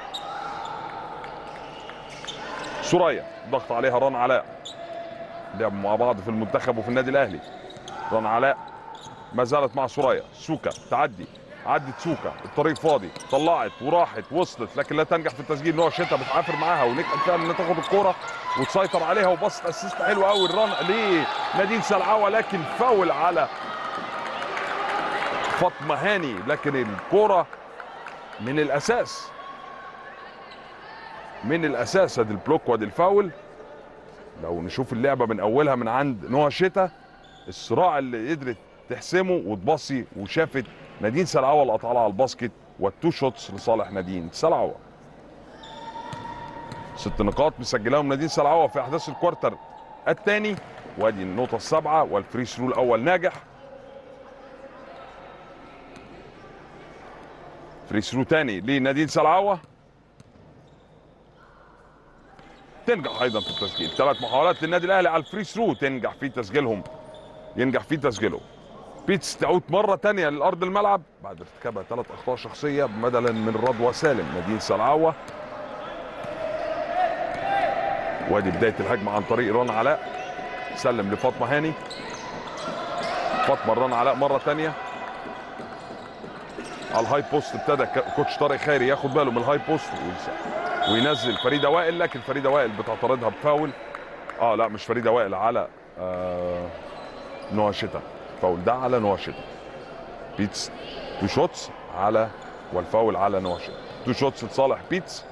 سوريا ضغط عليها ران علاء لعبوا مع بعض في المنتخب وفي النادي الاهلي ران علاء ما زالت مع سوريا سوكا تعدي عدت سوكا الطريق فاضي طلعت وراحت وصلت لكن لا تنجح في التسجيل نوع شتا بتعافر معاها ونجحت فعلا انها تاخد الكوره وتسيطر عليها وبصت اسيست حلو قوي الرن لنادين سلعوه لكن فاول على فاطمه هاني لكن الكوره من الاساس من الاساس ادي البلوك وادي الفاول لو نشوف اللعبه من اولها من عند نوع شتا الصراع اللي قدرت تحسمه وتبصي وشافت نادين سلعوه اللي قطع على الباسكت والتو شوتس لصالح نادين سلعوه ست نقاط مسجلاهم نادين سلعوه في احداث الكوارتر الثاني وادي النقطه السابعه والفري ثرو الاول ناجح فري ثرو ثاني لنادين سلعوه تنجح ايضا في التسجيل ثلاث محاولات للنادي الاهلي على الفري ثرو تنجح في تسجيلهم ينجح في تسجيلهم بيتس تعود مرة تانية لأرض الملعب بعد ارتكابها ثلاث أخطاء شخصية بدلا من رضوى سالم نادين سلعوة وادي بداية الهجمة عن طريق رنا علاء سلم لفاطمة هاني فاطمة رنا علاء مرة تانية على الهاي بوست ابتدى كوتش طارق خيري ياخد باله من الهاي بوست وينزل فريدة وائل لكن فريدة وائل بتعترضها بفاول اه لا مش فريدة وائل على آه نوع شتا فاول ده على نوع شتا بيتس تو شوتس على والفاول على نوع شتا تو شوتس لصالح بيتس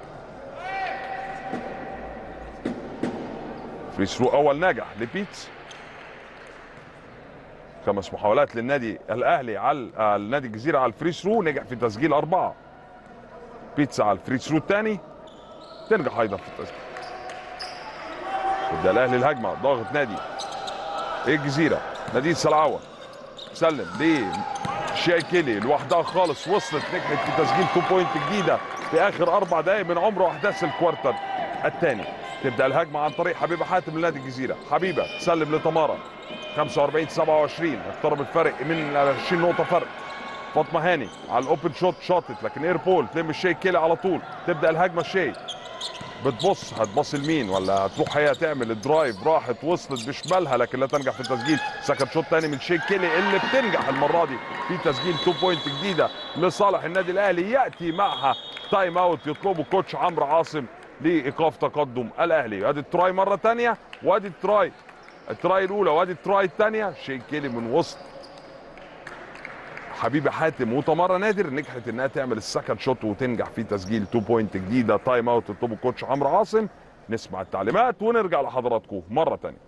فري ثرو اول ناجح لبيتس خمس محاولات للنادي الاهلي على النادي الجزيره على الفري ثرو نجح في تسجيل اربعه بيتس على الفري ثرو الثاني تنجح ايضا في التسجيل يبدا الاهلي الهجمه ضاغط نادي الجزيره نادين سلعوه سلم لشاي كيلي لوحدها خالص وصلت نجحت في تسجيل 2 بوينت جديده في اخر اربع دقائق من عمر واحداث الكوارتر الثاني تبدا الهجمه عن طريق حبيبه حاتم من نادي الجزيره حبيبه تسلم لتمارا 45 27 اقترب الفرق من 20 نقطه فرق فاطمه هاني على الاوبن شوت شاطت لكن اير بول تلم الشاي كيلي على طول تبدا الهجمه الشاي بتبص هتبص لمين ولا هتروح هي تعمل الدرايف راحت وصلت بشمالها لكن لا تنجح في التسجيل سكند شوت تاني من شيك كيلي اللي بتنجح المره دي في تسجيل 2 بوينت جديده لصالح النادي الاهلي ياتي معها تايم اوت يطلبه كوتش عمرو عاصم لايقاف تقدم الاهلي ادي التراي مره تانية وادي التراي التراي الاولى وادي التراي الثانيه شيك كيلي من وسط حبيبي حاتم وتمارا نادر نجحت انها تعمل السكند شوت وتنجح في تسجيل 2 بوينت جديده تايم اوت يطلبه كوتش عمرو عاصم نسمع التعليمات ونرجع لحضراتكم مره ثانيه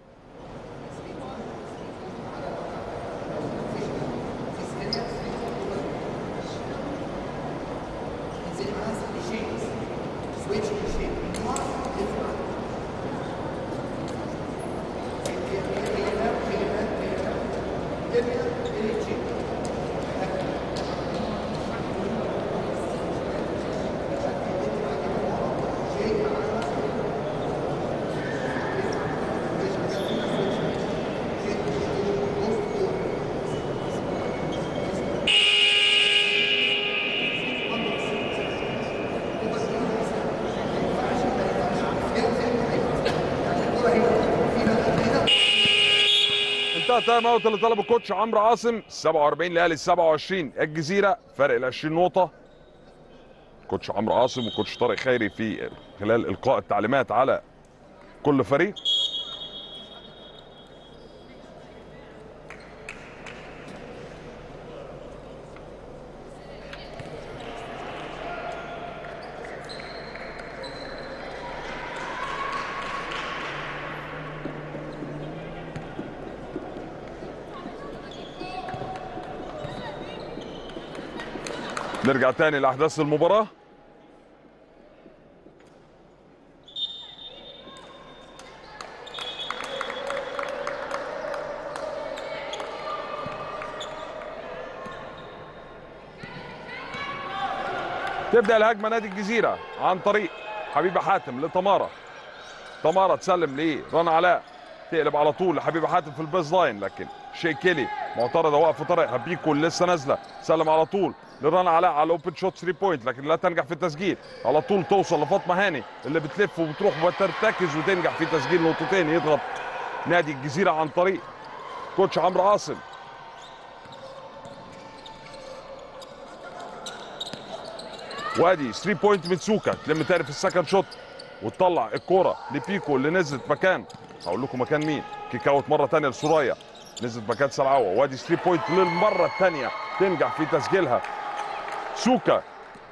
انتهى تايم اوت اللي طلبه الكوتش عمرو عاصم 47 الاهلي 27 الجزيره فرق ال 20 نقطه كوتش عمرو عاصم وكوتش طارق خيري في خلال القاء التعليمات على كل فريق نرجع تاني لاحداث المباراه تبدا الهجمه نادي الجزيره عن طريق حبيبه حاتم لتمارا تمارا تسلم ليه رنا علاء تقلب على طول لحبيبه حاتم في البيز لاين لكن شي كيلي معترضه واقف في طريقها بيكو اللي لسه نازله سلم على طول لرنا علاء على اوبن شوت 3 بوينت لكن لا تنجح في التسجيل على طول توصل لفاطمه هاني اللي بتلف وبتروح وترتكز وتنجح في تسجيل نقطتين يضغط نادي الجزيره عن طريق كوتش عمرو عاصم وادي 3 بوينت من سوكا تلم تاني في السكند شوت وتطلع الكوره لبيكو اللي نزلت مكان هقول لكم مكان مين كيك اوت مره ثانيه لسوريا نزلت مكان سلعوه وادي 3 بوينت للمره الثانيه تنجح في تسجيلها سوكا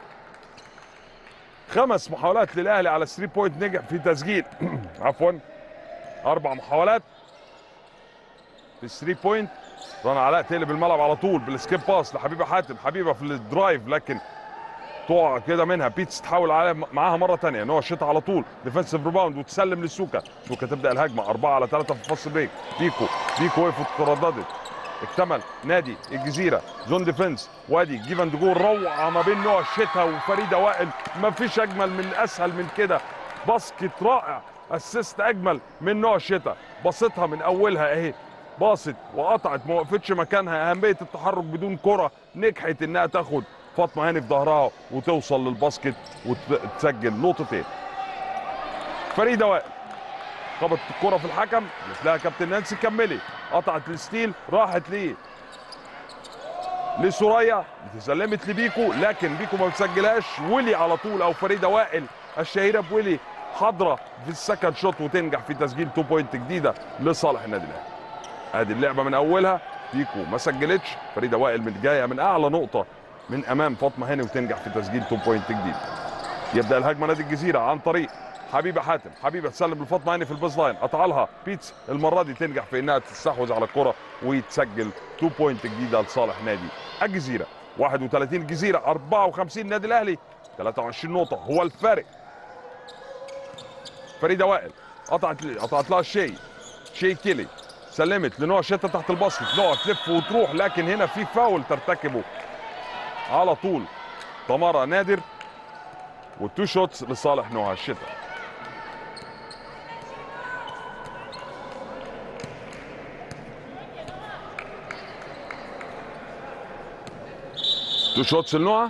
خمس محاولات للاهلي على 3 بوينت نجح في تسجيل عفوا اربع محاولات في 3 بوينت رنا علاء تقلب الملعب على طول بالسكيب باس لحبيبه حاتم حبيبه في الدرايف لكن تقع كده منها بيتس تحاول على معاها مره ثانيه ان هو شيطها على طول ديفensive ريباوند وتسلم للسوكا سوكا تبدا الهجمه أربعة على ثلاثة في فصل بريك بيكو بيكو وقفت وترددت اكتمل نادي الجزيره زون ديفنس وادي جيف اند جو روعه ما بين نوع الشتا وفريده وائل ما فيش اجمل من اسهل من كده باسكت رائع اسيست اجمل من نوع الشتا بصتها من اولها اهي باصت وقطعت ما وقفتش مكانها اهميه التحرك بدون كره نجحت انها تاخد فاطمه هاني في ظهرها وتوصل للباسكت وتسجل نقطتين فريده وائل خبطت الكره في الحكم مثلها كابتن نانسي كملي قطعت الستيل راحت ليه لسوريا سلمت لبيكو لكن بيكو ما بتسجلهاش ولي على طول او فريده وائل الشهيره بولي حاضره في السكند شوت وتنجح في تسجيل 2 بوينت جديده لصالح النادي الاهلي ادي اللعبه من اولها بيكو ما سجلتش فريده وائل من جايه من اعلى نقطه من امام فاطمه هاني وتنجح في تسجيل 2 بوينت جديد يبدا الهجمه نادي الجزيره عن طريق حبيبه حاتم حبيبه تسلم لفاطمه هاني في البيز لاين قطع لها بيتس المره دي تنجح في انها تستحوذ على الكره ويتسجل 2 بوينت جديده لصالح نادي الجزيره 31 الجزيره 54 نادي الاهلي 23 نقطه هو الفارق فريده وائل قطعت قطعت لها الشي شي كيلي سلمت لنوع شتا تحت الباسكت نوع تلف وتروح لكن هنا في فاول ترتكبه على طول تمارا نادر والتو شوتس لصالح نوع الشتا تو شوتس لنوع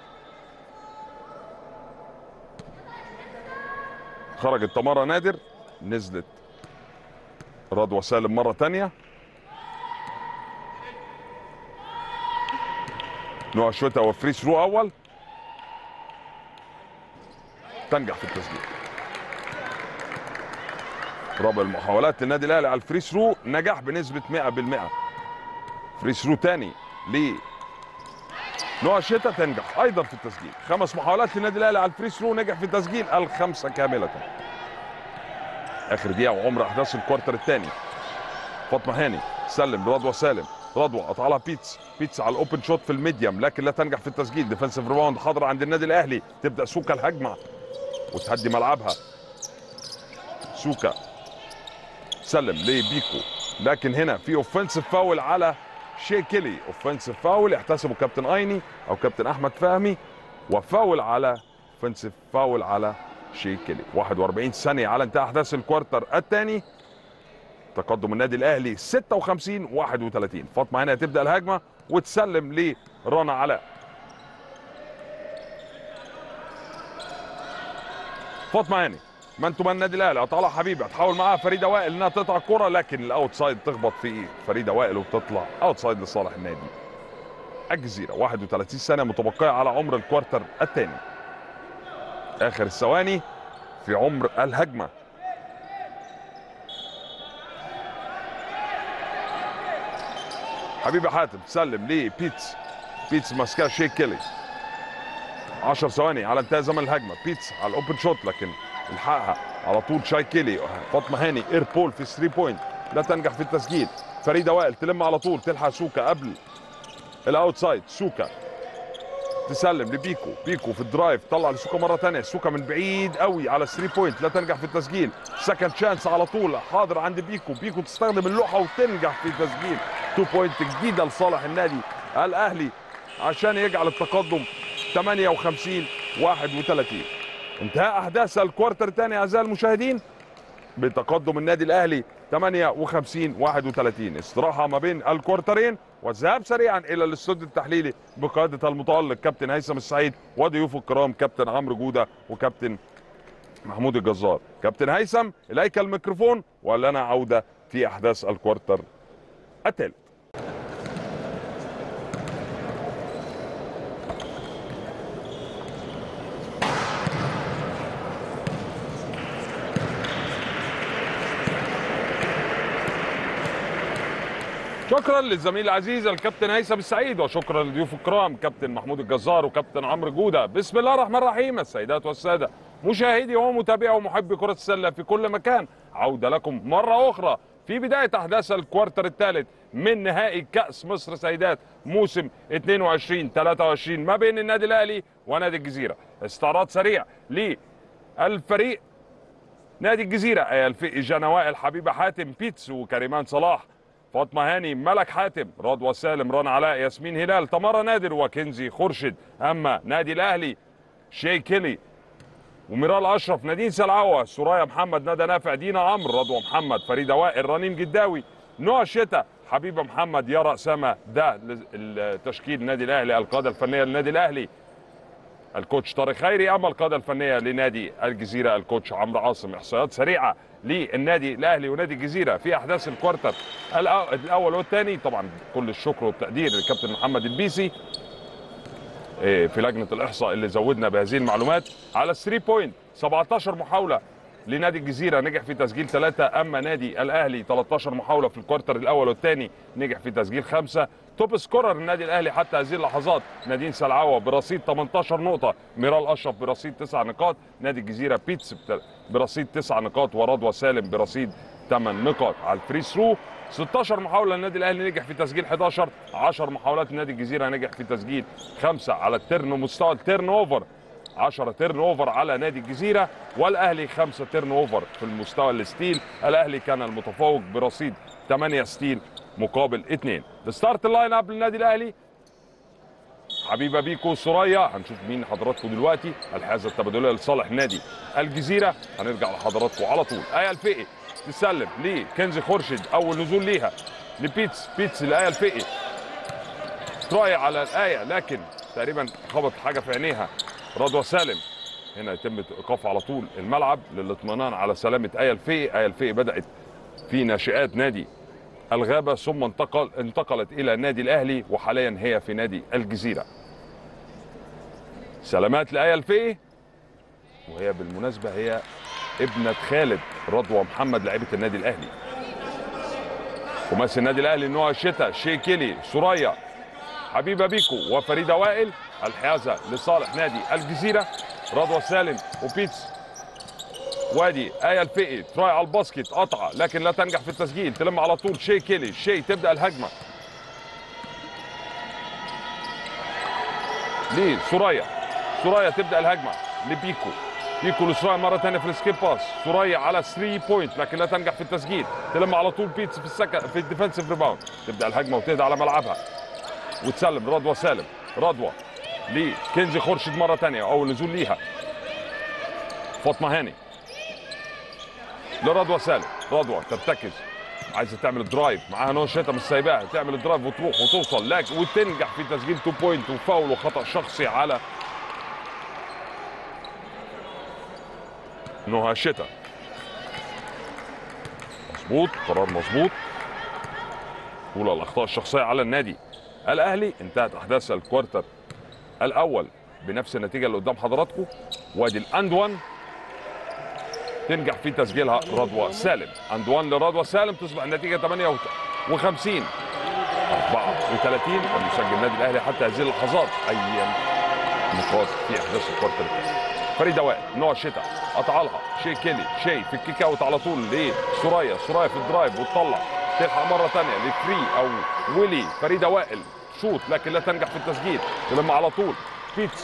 خرجت تمارا نادر نزلت رضوى سالم مرة تانية نوع شوتا وفري ثرو أول تنجح في التسجيل رابع المحاولات للنادي الأهلي على الفري ثرو نجح بنسبة 100% فري ثرو تاني ل نوع الشتا تنجح ايضا في التسجيل خمس محاولات للنادي الاهلي على الفري ثرو نجح في تسجيل الخمسه كامله اخر دقيقه وعمر احداث الكوارتر الثاني فاطمه هاني سلم لرضوى سالم رضوى قطع لها بيتس بيتس على الاوبن شوت في الميديم لكن لا تنجح في التسجيل ديفensive ريباوند حاضر عند النادي الاهلي تبدا سوكا الهجمه وتهدي ملعبها سوكا سلم لبيكو لكن هنا في اوفنسيف فاول على شي كيلي اوفنسيف فاول يحتسبه كابتن ايني او كابتن احمد فهمي وفاول على اوفنسيف فاول على شي كيلي 41 ثانيه على انتهاء احداث الكوارتر الثاني تقدم النادي الاهلي 56 31 فاطمه هنا تبدا الهجمه وتسلم لرنا علاء فاطمه هاني من تمنى النادي الاهلي قطع حبيبه تحاول معاها فريده وائل انها تقطع الكره لكن الاوت سايد تخبط في فريده وائل وتطلع اوت سايد لصالح النادي الجزيره 31 سنه متبقيه على عمر الكوارتر الثاني اخر الثواني في عمر الهجمه حبيبه حاتم تسلم لبيتس بيتس ماسكاه شيك كيلي 10 ثواني على انتهاء زمن الهجمه بيتس على الاوبن شوت لكن الحقها على طول شاي كيلي فاطمه هاني اير بول في 3 بوينت لا تنجح في التسجيل فريده وائل تلم على طول تلحق سوكا قبل الاوتسايد سوكا تسلم لبيكو بيكو في الدرايف طلع لسوكا مره ثانيه سوكا من بعيد قوي على 3 بوينت لا تنجح في التسجيل سكند شانس على طول حاضر عند بيكو بيكو تستخدم اللوحه وتنجح في تسجيل 2 بوينت جديده لصالح النادي الاهلي عشان يجعل التقدم 58 31 انتهاء احداث الكوارتر الثاني اعزائي المشاهدين بتقدم النادي الاهلي 58 31 استراحه ما بين الكوارترين والذهاب سريعا الى الاستوديو التحليلي بقياده المتالق كابتن هيثم السعيد وضيوفه الكرام كابتن عمرو جوده وكابتن محمود الجزار كابتن هيثم اليك الميكروفون ولنا عوده في احداث الكوارتر الثالث شكرا للزميل العزيز الكابتن هيثم السعيد وشكرا لضيوف الكرام كابتن محمود الجزار وكابتن عمرو جوده بسم الله الرحمن الرحيم السيدات والساده مشاهدي ومتابعي ومحبي كره السله في كل مكان عوده لكم مره اخرى في بدايه احداث الكوارتر الثالث من نهائي كاس مصر سيدات موسم 22 23 ما بين النادي الاهلي ونادي الجزيره استعراض سريع للفريق نادي الجزيره ايه الفقي جنواء الحبيبه حاتم بيتس وكريمان صلاح فاطمه هاني ملك حاتم رضوى سالم رنا علاء ياسمين هلال تمارا نادر وكنزي خورشيد اما نادي الاهلي شي كيلي وميرال اشرف نادين سلعوه سرايا محمد ندى نافع دينا عمرو رضوى محمد فريده وائل رنيم جداوي نوع الشتاء حبيبه محمد يارا اسامه ده التشكيل النادي الاهلي القاده الفنيه للنادي الاهلي الكوتش طارق خيري اما القاده الفنيه لنادي الجزيره الكوتش عمرو عاصم احصائيات سريعه للنادي الاهلي ونادي الجزيره في احداث الكوارتر الاول والثاني طبعا كل الشكر والتقدير للكابتن محمد البيسي في لجنه الاحصاء اللي زودنا بهذه المعلومات على 3 بوينت 17 محاوله لنادي الجزيره نجح في تسجيل ثلاثه اما نادي الاهلي 13 محاوله في الكوارتر الاول والثاني نجح في تسجيل خمسه توب سكورر النادي الاهلي حتى هذه اللحظات نادين سلعوه برصيد 18 نقطه ميرال اشرف برصيد 9 نقاط نادي الجزيره بيتس برصيد 9 نقاط ورضوى سالم برصيد 8 نقاط على الفري ثرو 16 محاوله النادي الاهلي نجح في تسجيل 11 10 محاولات نادي الجزيره نجح في تسجيل 5 على الترن ومستوى التيرن اوفر 10 تيرن اوفر على نادي الجزيره والاهلي 5 تيرن اوفر في المستوى الستيل الاهلي كان المتفوق برصيد 8 ستيل مقابل 2 الستارت اللاين اب للنادي الاهلي حبيبه بيكو سوريا هنشوف مين حضراتكم دلوقتي الحازه التبادليه لصالح نادي الجزيره هنرجع لحضراتكم على طول ايه الفقي تسلم لكنزي خورشيد اول نزول ليها لبيتس بيتس لايه الفقي تراي على الايه لكن تقريبا خبط حاجه في عينيها رضوى سالم هنا يتم ايقاف على طول الملعب للاطمئنان على سلامه ايه الفقي ايه الفقي بدات في ناشئات نادي الغابه ثم انتقل انتقلت الى النادي الاهلي وحاليا هي في نادي الجزيره سلامات لايه الفقي وهي بالمناسبه هي ابنه خالد رضوى محمد لعيبه النادي الاهلي خماسي النادي الاهلي نوع الشتاء شيكيلي سوريا حبيبه بيكو وفريده وائل الحيازه لصالح نادي الجزيره رضوى سالم وبيتس وادي ايه الفقي تراي على الباسكت قطعه لكن لا تنجح في التسجيل تلم على طول شي كيلي شي تبدا الهجمه ليه سوريا سوريا تبدا الهجمه لبيكو بيكو لسوريا مره ثانيه في السكيب باس سوريا على 3 بوينت لكن لا تنجح في التسجيل تلم على طول بيتس في السكن في الديفنسيف ريباوند تبدا الهجمه وتهدى على ملعبها وتسلم رضوى سالم رضوى لكنزي خورشيد مره ثانيه اول نزول ليها فاطمه هاني لرضوى سالم رضوى ترتكز عايزه تعمل درايف معاها نوع شتا مش سايباها تعمل الدرايف وتروح وتوصل لكن وتنجح في تسجيل 2 بوينت وفاول وخطا شخصي على نهى شتا مظبوط قرار مظبوط اولى الاخطاء الشخصيه على النادي الاهلي انتهت احداث الكوارتر الاول بنفس النتيجه اللي قدام حضراتكم وادي الاند 1 تنجح في تسجيلها رضوى سالم اند 1 لرضوى سالم تصبح النتيجه 58 34 ويسجل النادي الاهلي حتى هذه اللحظات اي نقاط في احداث الكوارتر الثاني فريده وائل نوع الشتاء قطع لها شي كيلي شي في الكيك اوت على طول لسوريا سوريا في الدرايف وتطلع تلحق مره ثانيه لفري او ويلي فريده وائل شوط لكن لا تنجح في التسجيل تلم على طول بيتس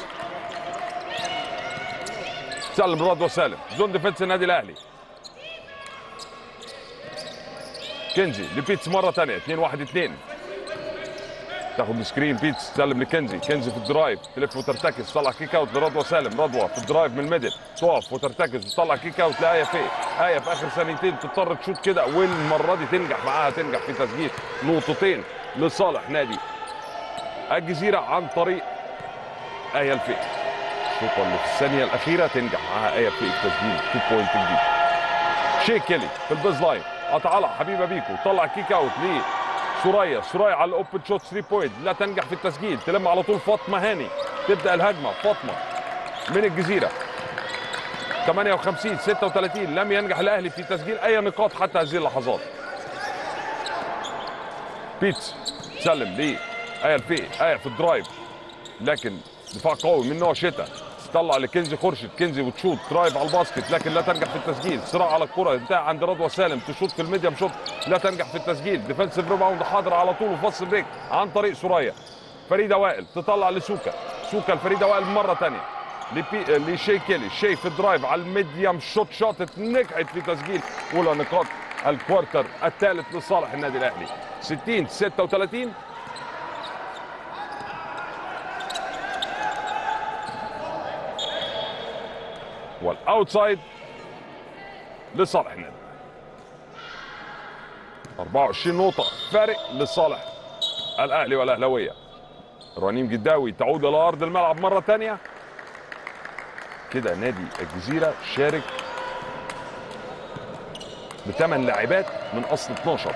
سلم رضوى سالم زون ديفنس النادي الاهلي كنزي لبيتس مره ثانيه 2 1 2 تاخد سكرين بيتس تسلم لكنزي كنزي في الدرايف تلف وترتكز تطلع كيك اوت لرضوى سالم رضوى في الدرايف من الميدل تقف وترتكز وتطلع كيك اوت لايه فين ايه في اخر ثانيتين تضطر تشوت كده والمره دي تنجح معاها تنجح في تسجيل نقطتين لصالح نادي الجزيره عن طريق ايه الفئ الشوطه اللي في الثانيه الاخيره تنجح معاها ايه الفئ في تسجيل 2 بوينت جديد شيك كيلي في البيز لاين قطع حبيبه بيكو طلع كيك اوت ليه سوريا سوريا على الاوبن شوت 3 بوينت لا تنجح في التسجيل تلم على طول فاطمه هاني تبدا الهجمه فاطمه من الجزيره 58 36 لم ينجح الاهلي في تسجيل اي نقاط حتى هذه اللحظات بيتس سلم ليه ايه الفي ايه في الدرايف لكن دفاع قوي من نوع شتاء طلع لكنزي خورشيد كنزي وتشوت درايف على الباسكت لكن لا تنجح في التسجيل صراع على الكره انتهى عند رضوى سالم تشوت في الميديم شوت لا تنجح في التسجيل ديفensive ريباوند حاضر على طول وفص بريك عن طريق سوريا فريده وائل تطلع لسوكا سوكا الفريده وائل مره ثانيه لبي... لشي كيلي شي في الدرايف على الميديم شوت شاطت نجحت في تسجيل اولى نقاط الكوارتر الثالث لصالح النادي الاهلي 60 36 والاوتسايد لصالح النادي 24 نقطة فارق لصالح الأهلي والأهلاوية رنيم جداوي تعود إلى أرض الملعب مرة ثانية كده نادي الجزيرة شارك بثمان لاعبات من أصل 12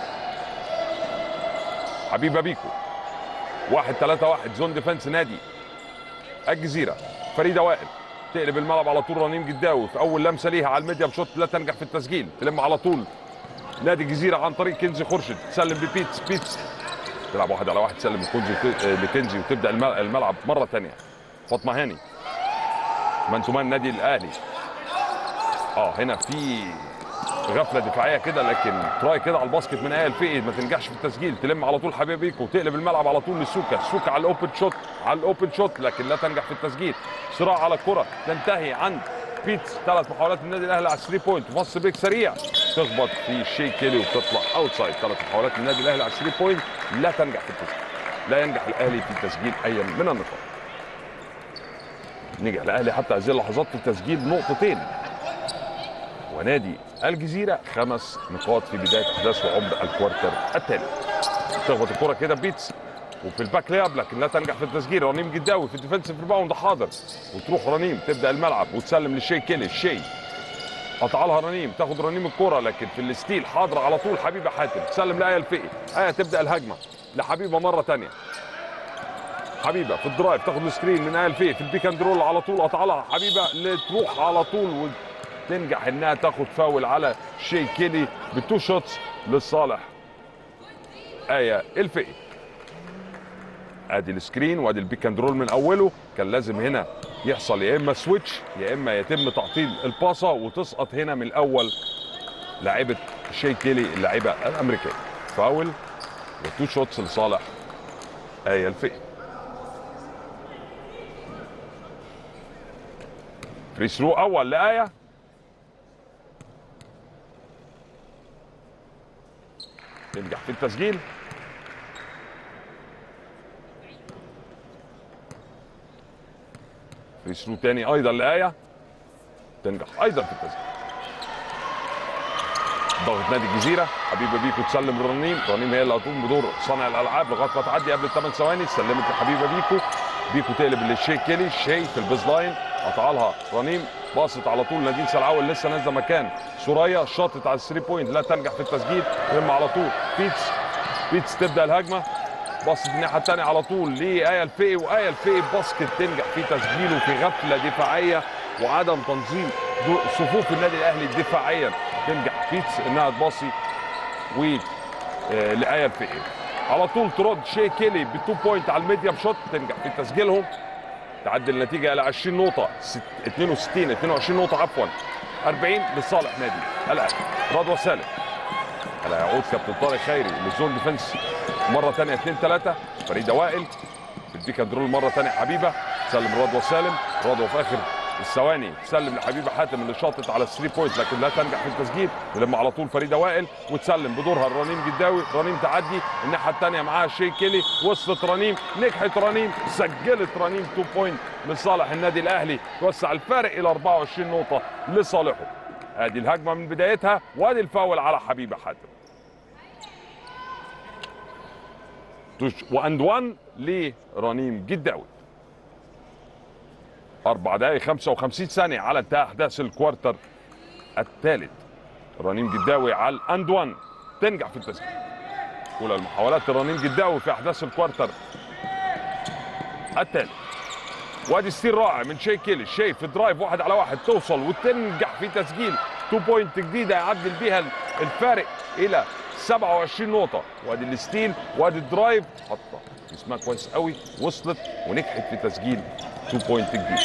حبيبة بيكو واحد ثلاثة واحد زون ديفنس نادي الجزيرة فريدة وائل تقلب الملعب على طول رنيم جداوي في اول لمسه ليها على الميديم شوت لا تنجح في التسجيل تلم على طول نادي الجزيره عن طريق كنزي خورشيد تسلم ببيتس بيتس تلعب واحد على واحد تسلم لكنزي لكنزي وتبدا الملعب مره ثانيه فاطمه هاني من تمان نادي الاهلي اه هنا في غفله دفاعيه كده لكن تراي كده على الباسكت من ايه الفقي ما تنجحش في التسجيل تلم على طول حبيب بيكو وتقلب الملعب على طول لسوكا سوكا على الاوبن شوت على الاوبن شوت لكن لا تنجح في التسجيل صراع على الكره تنتهي عند بيتس ثلاث محاولات النادي الاهلي على 3 بوينت فص بريك سريع تخبط في شي كيلي وتطلع اوتسايد ثلاث محاولات النادي الاهلي على 3 بوينت لا تنجح في التسجيل لا ينجح الاهلي في تسجيل اي من النقاط نجح الاهلي حتى هذه اللحظات في تسجيل نقطتين ونادي الجزيره خمس نقاط في بدايه احداث وعمر الكوارتر الثالث تخبط الكره كده بيتس وفي الباك لياب لكن لا تنجح في التسجيل رنيم جداوي في الديفنسيف ريباوند حاضر وتروح رنيم تبدا الملعب وتسلم للشي كيلي الشي قطع لها رنيم تاخد رنيم الكره لكن في الستيل حاضره على طول حبيبه حاتم تسلم لايه الفقي ايه تبدا الهجمه لحبيبه مره ثانيه حبيبه في الدرايف تاخد السكرين من ايه الفقي في البيك اند رول على طول قطع لها حبيبه اللي تروح على طول وتنجح انها تاخد فاول على شي كيلي بتو شوتس لصالح ايه الفقي ادي السكرين وادي البيك اند رول من اوله كان لازم هنا يحصل يا اما سويتش يا اما يتم تعطيل الباصه وتسقط هنا من الاول لاعيبه شي كيلي اللاعيبه الامريكيه فاول وتو شوتس لصالح ايه الفقي فري ثرو اول لايه تنجح في التسجيل فري ثرو تاني ايضا لايه تنجح ايضا في التسجيل ضغط نادي الجزيره حبيبه بيكو تسلم لرنيم رنيم هي اللي هتقوم بدور صانع الالعاب لغايه ما تعدي قبل الثمان ثواني سلمت لحبيبه بيكو بيكو تقلب للشي كيلي شي في البيز لاين قطع لها رنيم باصت على طول نادين سلعاوي لسه نازله مكان سوريا شاطت على الثري بوينت لا تنجح في التسجيل يرمى على طول بيتس بيتس تبدا الهجمه باصت الناحيه الثانيه على طول لايه الفقي وايه الفقي باسكت تنجح في تسجيله في غفله دفاعيه وعدم تنظيم صفوف النادي الاهلي دفاعيا تنجح بيتس انها تباصي و لايه الفقي على طول ترد شي كيلي بتو بوينت على الميديم شوت تنجح في تسجيلهم تعدل النتيجه الى 20 نقطه 62 22 نقطه عفوا 40 لصالح نادي الاهلي رضوى سالم هلا يعود كابتن طارق خيري للزون ديفنس مره ثانيه 2 3 فريده وائل في البيك اند رول مره ثانيه حبيبه سلم رضوى سالم رضوى في اخر الثواني تسلم لحبيبه حاتم اللي شاطت على الثري بوينت لكن لا تنجح في التسجيل تلم على طول فريده وائل وتسلم بدورها لرنيم جداوي رنيم تعدي الناحيه الثانيه معاها شي كيلي وصلت رنيم نجحت رنيم سجلت رنيم 2 بوينت لصالح النادي الاهلي توسع الفارق الى 24 نقطه لصالحه ادي الهجمه من بدايتها وادي الفاول على حبيبه حاتم تش- واند وان لرنيم جداوي أربع دقايق 55 ثانية على انتهاء أحداث الكوارتر الثالث رنيم جداوي على الأند وان تنجح في التسجيل أولى المحاولات رنيم جداوي في أحداث الكوارتر الثالث وادي ستيل رائع من شي كيلي شي في درايف واحد على واحد توصل وتنجح في تسجيل 2 بوينت جديدة يعدل بيها الفارق إلى 27 نقطة وادي الستيل وادي الدرايف حطها اسمها كويس قوي وصلت ونجحت في تسجيل 2 بوينت جديد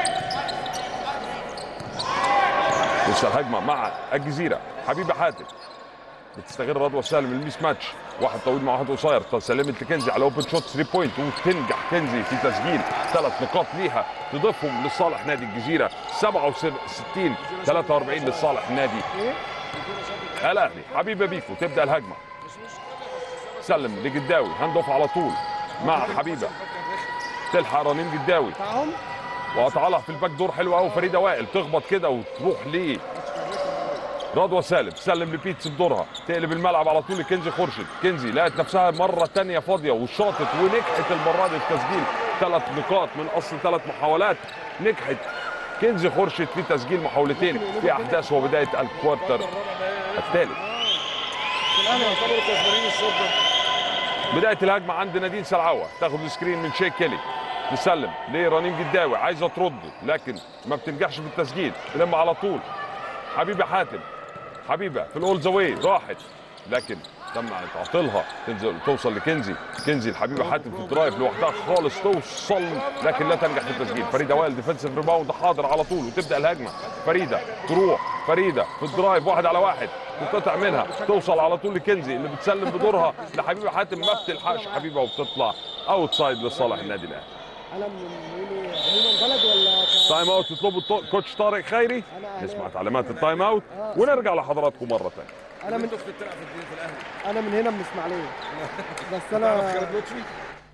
لسه الهجمة مع الجزيرة حبيبة حاتم بتستغل رضوى سالم الميس ماتش واحد طويل مع واحد قصير سلمت لكنزي على اوبن شوت 3 بوينت وتنجح كنزي في تسجيل ثلاث نقاط ليها تضيفهم لصالح نادي الجزيره 67 43 لصالح نادي الاهلي حبيبه بيفو تبدا الهجمه سلم لجداوي هاند اوف على طول مع حبيبه تلحق رنيم جداوي بتاعهم وقطع لها في الباك دور حلو قوي فريده وائل تخبط كده وتروح ليه رضوى سالم سلم لبيتس بدورها تقلب الملعب على طول لكنزي خورشيد كنزي لقت نفسها مره تانية فاضيه وشاطت ونجحت المره دي في تسجيل ثلاث نقاط من اصل ثلاث محاولات نجحت كنزي خورشيد في تسجيل محاولتين في احداث وبدايه الكوارتر الثالث الاهلي يعتبروا كسبانين الشوط ده بدايه الهجمه عند نادين سلعوه تاخد السكرين من شيك كيلي تسلم لرنيم جداوي عايزه ترد لكن ما بتنجحش في التسجيل تلم على طول حبيبه حاتم حبيبه في الاول ذا واي راحت لكن تم تعطيلها تنزل توصل لكنزي كنزي الحبيبه حاتم في الدرايف لوحدها خالص توصل لكن لا تنجح في التسجيل فريده وائل ديفنسيف ريباوند حاضر على طول وتبدا الهجمه فريده تروح فريده في الدرايف واحد على واحد تتقطع منها توصل على طول لكنزي اللي بتسلم بدورها لحبيبه حاتم ما بتلحقش حبيبه وبتطلع اوت سايد لصالح النادي الاهلي انا من مين عموما بلد ولا ك- تايم اوت يطلبه الط- كوتش طارق خيري أنا- نسمع تعليمات التايم اوت ونرجع لحضراتكم مره ثانيه انا من انتوا في التلعب في الدين في الاهلي انا من هنا من اسماعيليه بس تعرف انا خالد لطفي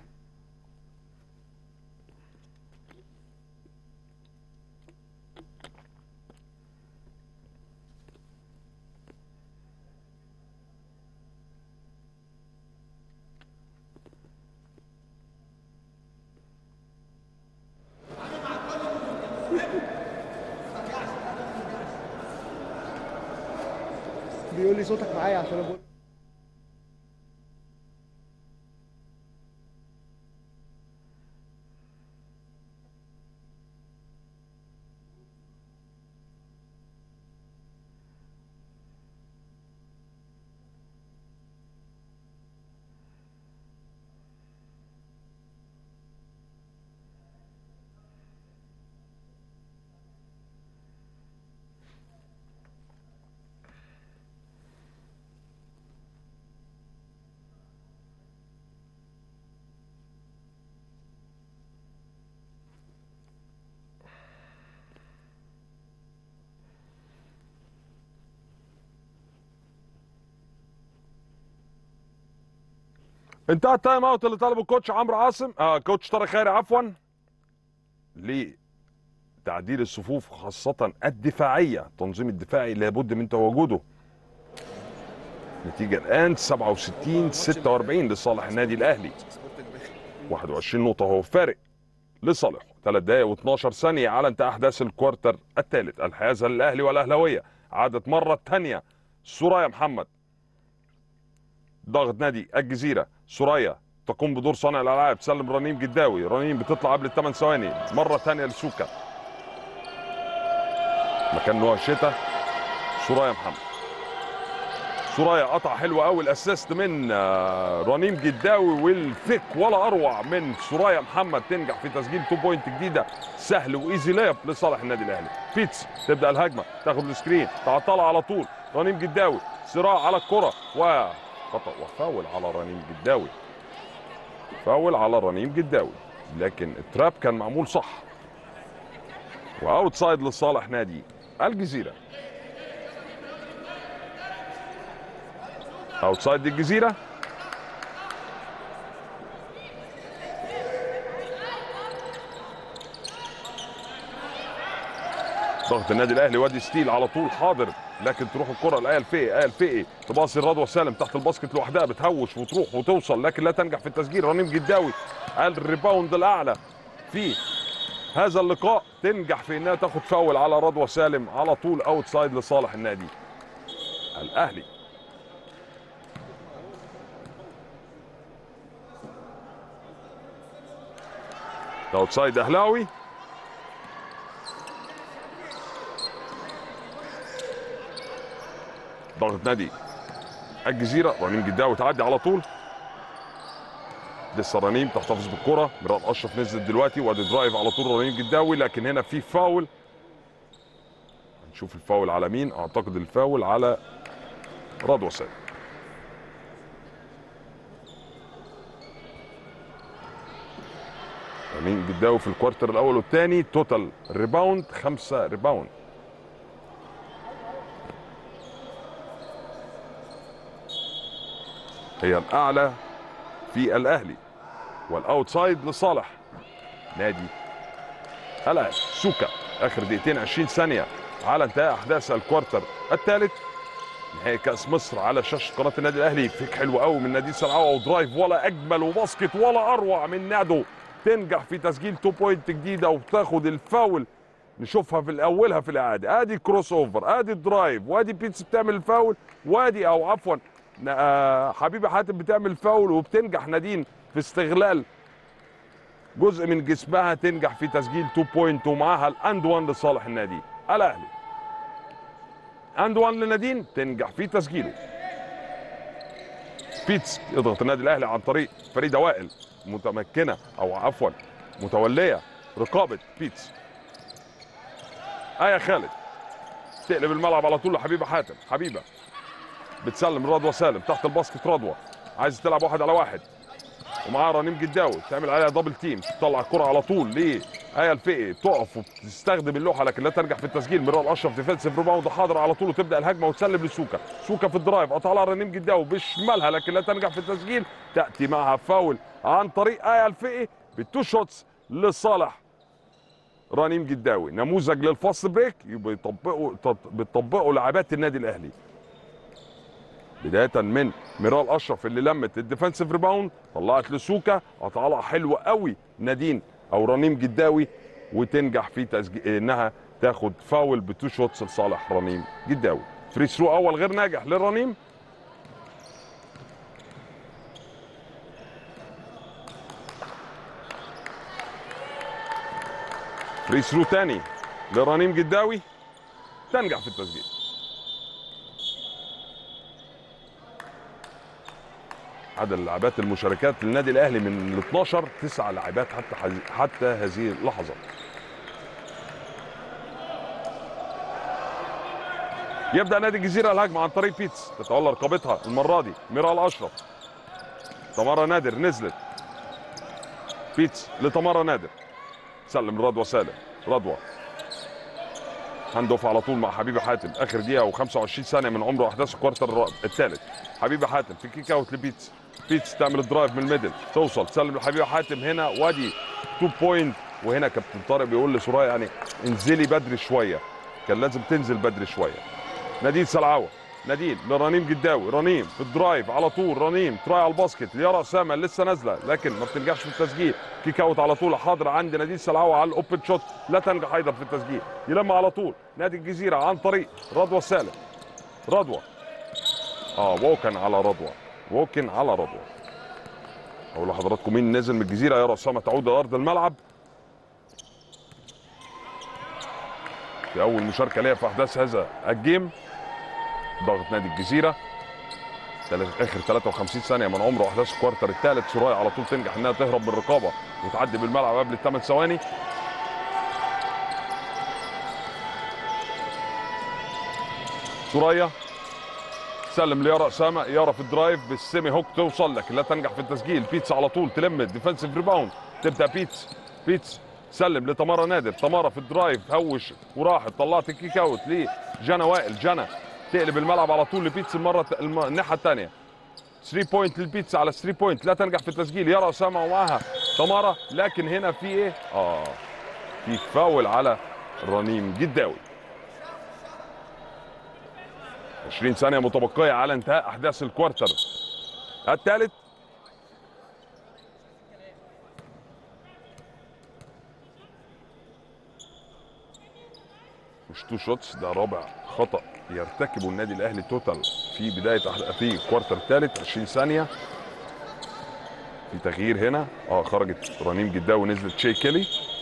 بيقول لي صوتك معايا عشان اقول انتهى التايم اوت اللي طلبه الكوتش عمرو عاصم آه كوتش طارق خيري عفوا لتعديل الصفوف خاصة الدفاعية التنظيم الدفاعي لابد من تواجده نتيجة الآن 67 46 لصالح النادي الأهلي 21 نقطة هو فارق لصالحه 3 دقائق و12 ثانية على انتهاء أحداث الكوارتر الثالث الحيازة للأهلي والأهلاوية عادت مرة ثانية سرايا محمد ضغط نادي الجزيره سوريا تقوم بدور صانع الالعاب تسلم رنيم جداوي رنيم بتطلع قبل الثمان ثواني مره ثانيه لسوكا مكان نوع الشتاء سوريا محمد سوريا قطع حلوه قوي الاسيست من آه، رنيم جداوي والفيك ولا اروع من سوريا محمد تنجح في تسجيل 2 بوينت جديده سهل وايزي لاب لصالح النادي الاهلي بيتس تبدا الهجمه تاخد السكرين تعطلها على طول رنيم جداوي صراع على الكره وخطا وفاول على رنيم جداوي فاول على رنيم جداوي لكن التراب كان معمول صح واوت سايد لصالح نادي الجزيره اوت سايد الجزيره ضغط النادي الاهلي وادي ستيل على طول حاضر لكن تروح الكره لايه الفقي ايه الفقي تباصي الرضوى سالم تحت الباسكت لوحدها بتهوش وتروح وتوصل لكن لا تنجح في التسجيل رنيم جداوي الريباوند الاعلى في هذا اللقاء تنجح في انها تاخد فاول على رضوى سالم على طول اوت سايد لصالح النادي الاهلي اوت سايد اهلاوي ضغط نادي الجزيره رنيم جداوي تعدي على طول لسه رنيم تحتفظ بالكره مراد اشرف نزلت دلوقتي وادي درايف على طول رنيم جداوي لكن هنا في فاول هنشوف الفاول على مين اعتقد الفاول على رضوى سالم رنيم جداوي في الكوارتر الاول والثاني توتال ريباوند خمسه ريباوند هي الاعلى في الاهلي والاوتسايد لصالح نادي الاهلي سوكا اخر دقيقتين 20 ثانيه على انتهاء احداث الكوارتر الثالث نهائي كاس مصر على شاشه قناه النادي الاهلي فيك حلو قوي من نادي سرعه ودرايف ولا اجمل وباسكت ولا اروع من نادو تنجح في تسجيل تو بوينت جديده وتاخد الفاول نشوفها في اولها في الاعاده ادي كروس اوفر ادي درايف وادي بيتس بتعمل الفاول وادي او عفوا آه، حبيبه حاتم بتعمل فاول وبتنجح نادين في استغلال جزء من جسمها تنجح في تسجيل 2 بوينت ومعاها الاند 1 لصالح النادي الاهلي اند 1 لنادين تنجح في تسجيله بيتس يضغط النادي الاهلي عن طريق فريده وائل متمكنه او عفوا متوليه رقابه بيتس ايه خالد تقلب الملعب على طول لحبيبه حاتم حبيبه بتسلم رضوى سالم تحت الباسكت رضوى عايز تلعب واحد على واحد ومعاها رنيم جداوي تعمل عليها دبل تيم تطلع الكره على طول ليه ايه الفقي تقف وتستخدم اللوحه لكن لا تنجح في التسجيل مراد اشرف ديفensive ريباوند حاضر على طول وتبدا الهجمه وتسلم لسوكا سوكا في الدرايف قطع لها رنيم جداوي بشمالها لكن لا تنجح في التسجيل تاتي معها فاول عن طريق ايه الفقي بالتو شوتس لصالح رنيم جداوي نموذج للفاست بريك يبقى يطبقوا تط- بتطبقوا لاعبات النادي الاهلي بدايه من ميرال اشرف اللي لمت الديفensive ريباوند طلعت لسوكا قطعها حلو قوي نادين او رنيم جداوي وتنجح في تسجيل انها تاخد فاول بتو شوتس لصالح رنيم جداوي فري ثرو اول غير ناجح للرنيم فري ثرو تاني لرنيم جداوي تنجح في التسجيل عدد لاعبات المشاركات للنادي الاهلي من ال 12 تسع لاعبات حتى حز- حتى هذه اللحظه يبدا نادي الجزيره الهجمه عن طريق بيتس تتولى رقابتها المره دي ميرال اشرف تمارا نادر نزلت بيتس لتمارا نادر سلم رضوى سالم رضوى هاند اوف على طول مع حبيبي حاتم اخر دقيقه و25 ثانيه من عمر احداث الكوارتر الثالث حبيبي حاتم في كيك اوت لبيتس بيتس تعمل الدرايف من الميدل توصل تسلم لحبيبي حاتم هنا وادي 2 بوينت وهنا كابتن طارق بيقول لسرايا يعني انزلي بدري شويه كان لازم تنزل بدري شويه نادين سلعوه نادين لرنيم جداوي رنيم في الدرايف على طول رنيم تراي على الباسكت ليارا اسامه لسه نازله لكن ما بتنجحش في التسجيل كيك اوت على طول حاضر عند نادين سلعوه على الاوبن شوت لا تنجح ايضا في التسجيل يلم على طول نادي الجزيره عن طريق رضوى سالم رضوى اه ووكن على رضوى ووكن على رضوى اقول لحضراتكم مين نزل من الجزيره يارا اسامه تعود الى ارض الملعب في اول مشاركه ليها في احداث هذا الجيم ضغط نادي الجزيره تل- اخر 53 ثانيه من عمر احداث الكوارتر الثالث سرايا على طول تنجح انها تهرب من الرقابه وتعدي بالملعب قبل الثمان ثواني سوريا سلم ليارا اسامه يارا في الدرايف بالسيمي هوك توصل لكن لا تنجح في التسجيل بيتس على طول تلم ديفensive ريباوند تبدا بيتس بيتس سلم لتمارا نادر تمارا في الدرايف هوش وراحت طلعت الكيك اوت لجنى وائل جنى تقلب الملعب على طول لبيتس المره الت- الم- الناحيه الثانيه 3 بوينت للبيتس على 3 بوينت لا تنجح في التسجيل يرى اسامه ومعها تمارا لكن هنا في ايه؟ اه في فاول على رنيم جداوي 20 ثانيه متبقيه على انتهاء احداث الكوارتر الثالث مش تو شوتس ده رابع خطا يرتكبه النادي الاهلي توتال في بدايه أحد- في كوارتر ثالث 20 ثانيه في تغيير هنا اه خرجت رنيم جداوي ونزلت شي كيلي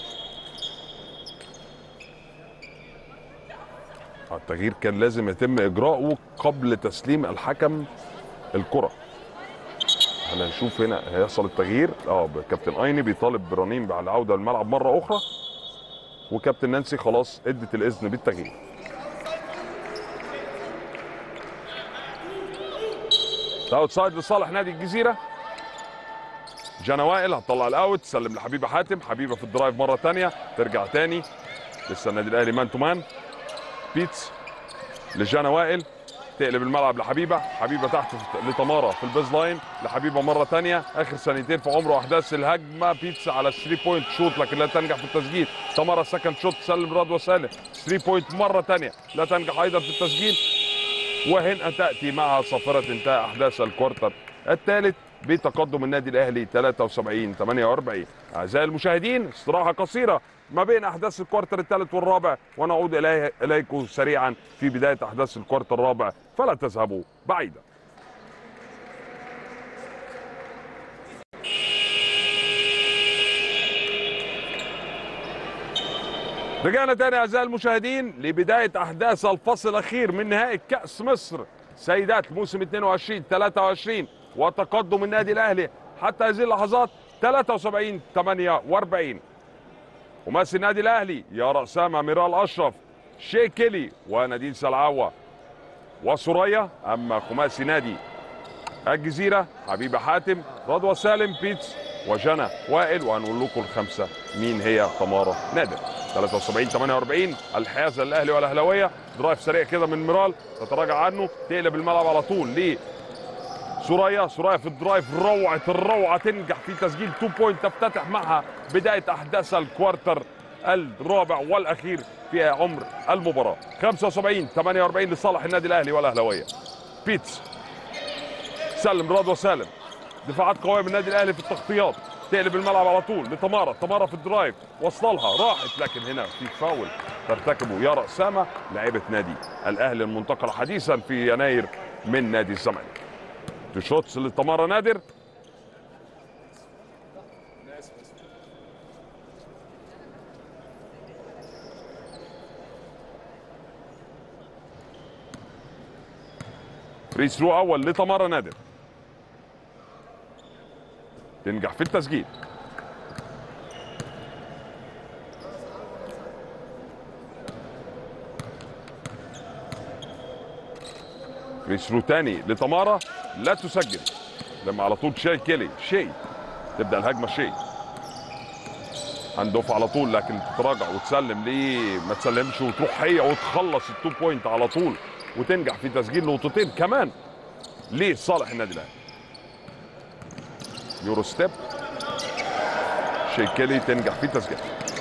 آه، التغيير كان لازم يتم اجراؤه قبل تسليم الحكم الكره هل هنشوف هنا هيحصل التغيير اه كابتن ايني بيطالب برنيم على العوده للملعب مره اخرى وكابتن نانسي خلاص ادت الاذن بالتغيير اوت سايد لصالح نادي الجزيره جانا وائل هتطلع الاوت تسلم لحبيبه حاتم حبيبه في الدرايف مره ثانيه ترجع تاني لسه النادي الاهلي مان تو مان بيتس لجانا وائل تقلب الملعب لحبيبه حبيبه تحت في- لتمارا في البيز لاين لحبيبه مره ثانيه اخر ثانيتين في عمره احداث الهجمه بيتس على 3 بوينت شوت لكن لا تنجح في التسجيل تمارا سكند شوت تسلم رضوى سالم 3 بوينت مره ثانيه لا تنجح ايضا في التسجيل وهنا تاتي معها صافره انتهاء احداث الكوارتر الثالث بتقدم النادي الاهلي 73 48 اعزائي المشاهدين استراحه قصيره ما بين احداث الكوارتر الثالث والرابع ونعود إليه اليكم سريعا في بدايه احداث الكوارتر الرابع فلا تذهبوا بعيدا رجعنا تاني اعزائي المشاهدين لبدايه احداث الفصل الاخير من نهائي كاس مصر سيدات موسم 22 23 وتقدم النادي الاهلي حتى هذه اللحظات 73 48 خماسي النادي الاهلي يارا اسامه ميرال اشرف شي كيلي ونادين سلعاوه وسوريا اما خماسي نادي الجزيره حبيبه حاتم رضوى سالم بيتس وجنى وائل وهنقول لكم الخمسه مين هي تمارا نادر 73 48 الحيازه للاهلي والاهلاويه درايف سريع كده من ميرال تتراجع عنه تقلب الملعب على طول ليه سوريا سوريا في الدرايف روعة الروعة تنجح في تسجيل 2 بوينت تفتتح معها بداية أحداث الكوارتر الرابع والأخير في عمر المباراة 75 48 لصالح النادي الأهلي والأهلاوية بيتس سلم رضوى سالم دفاعات قوية من النادي الأهلي في التغطيات تقلب الملعب على طول لتمارا تمارا في الدرايف وصلها راحت لكن هنا في فاول ترتكبه يارا أسامة لاعبة نادي الأهلي المنتقل حديثا في يناير من نادي الزمالك تو شوتس لتمارا نادر فري ثرو اول لتمارا نادر تنجح في التسجيل فري ثرو تاني لتمارا لا تسجل لما على طول شاي كيلي شي تبدا الهجمه شي هاند اوف على طول لكن تتراجع وتسلم ليه ما تسلمش وتروح هي وتخلص التو بوينت على طول وتنجح في تسجيل نقطتين كمان لصالح النادي الاهلي يورو ستيب شي كيلي تنجح في تسجيل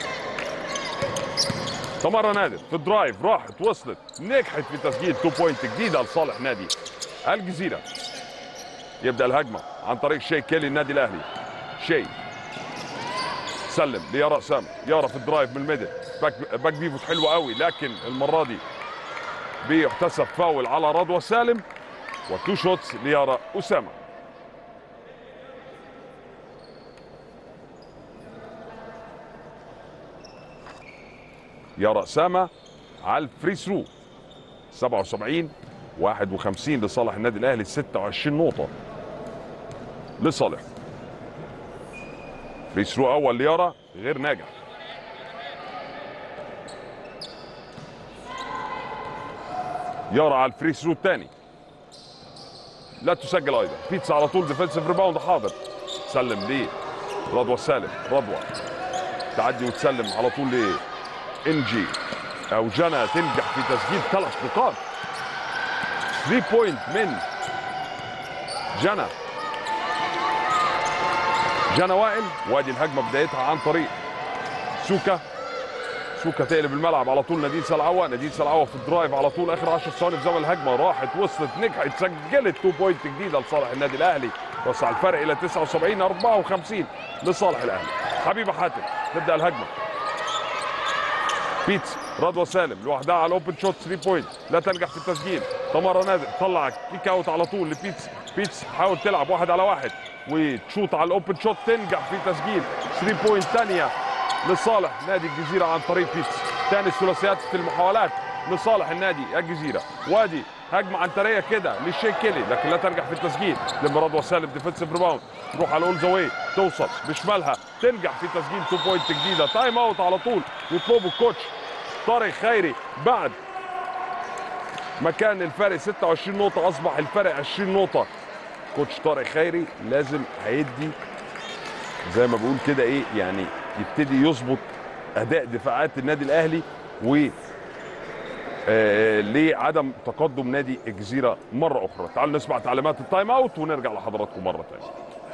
تمارا نادر في الدرايف راحت وصلت نجحت في تسجيل 2 بوينت جديده لصالح نادي الجزيره يبدا الهجمه عن طريق شي كيلي النادي الاهلي شي سلم ليارا اسامه يارا في الدرايف من الميدل باك باك بيفوت حلوه قوي لكن المره دي بيحتسب فاول على رضوى سالم وتو شوتس ليارا اسامه يارا اسامه على الفري ثرو 77 51 لصالح النادي الاهلي 26 نقطه لصالح فري ثرو اول ليارا غير ناجح يارا على الفري ثرو الثاني لا تسجل ايضا بيتس على طول ديفensive ريباوند حاضر سلم ليه رضوى سالم رضوى تعدي وتسلم على طول لانجي او جنى تنجح في تسجيل ثلاث نقاط 3 بوينت من جنى جنى وائل وادي الهجمه بدايتها عن طريق سوكا سوكا تقلب الملعب على طول نادين سلعوه نادين سلعوه في الدرايف على طول اخر 10 ثواني في زمن الهجمه راحت وصلت نجحت سجلت 2 بوينت جديده لصالح النادي الاهلي وسع الفرق الى 79 54 لصالح الاهلي حبيبه حاتم تبدا الهجمه بيتس رضوى سالم لوحدها على الاوبن شوت 3 بوينت لا تنجح في التسجيل تمارا نادر طلع كيك اوت على طول لبيتس بيتس حاول تلعب واحد على واحد وتشوط على الاوبن شوت تنجح في تسجيل 3 بوينت ثانيه لصالح نادي الجزيره عن طريق بيتس ثاني الثلاثيات في المحاولات لصالح النادي الجزيره وادي هجمه عنتريه كده للشيك كيلي لكن لا تنجح في التسجيل لما رضوى سالم ديفنسيف ريباوند تروح على اول زاويه توصل بشمالها تنجح في تسجيل 2 بوينت جديده تايم اوت على طول يطلبه الكوتش طارق خيري بعد ما كان الفرق 26 نقطه اصبح الفرق 20 نقطه كوتش طارق خيري لازم هيدي زي ما بقول كده ايه يعني يبتدي يظبط اداء دفاعات النادي الاهلي و آه، لعدم تقدم نادي الجزيره مره اخرى تعالوا نسمع تعليمات التايم اوت ونرجع لحضراتكم مره ثانيه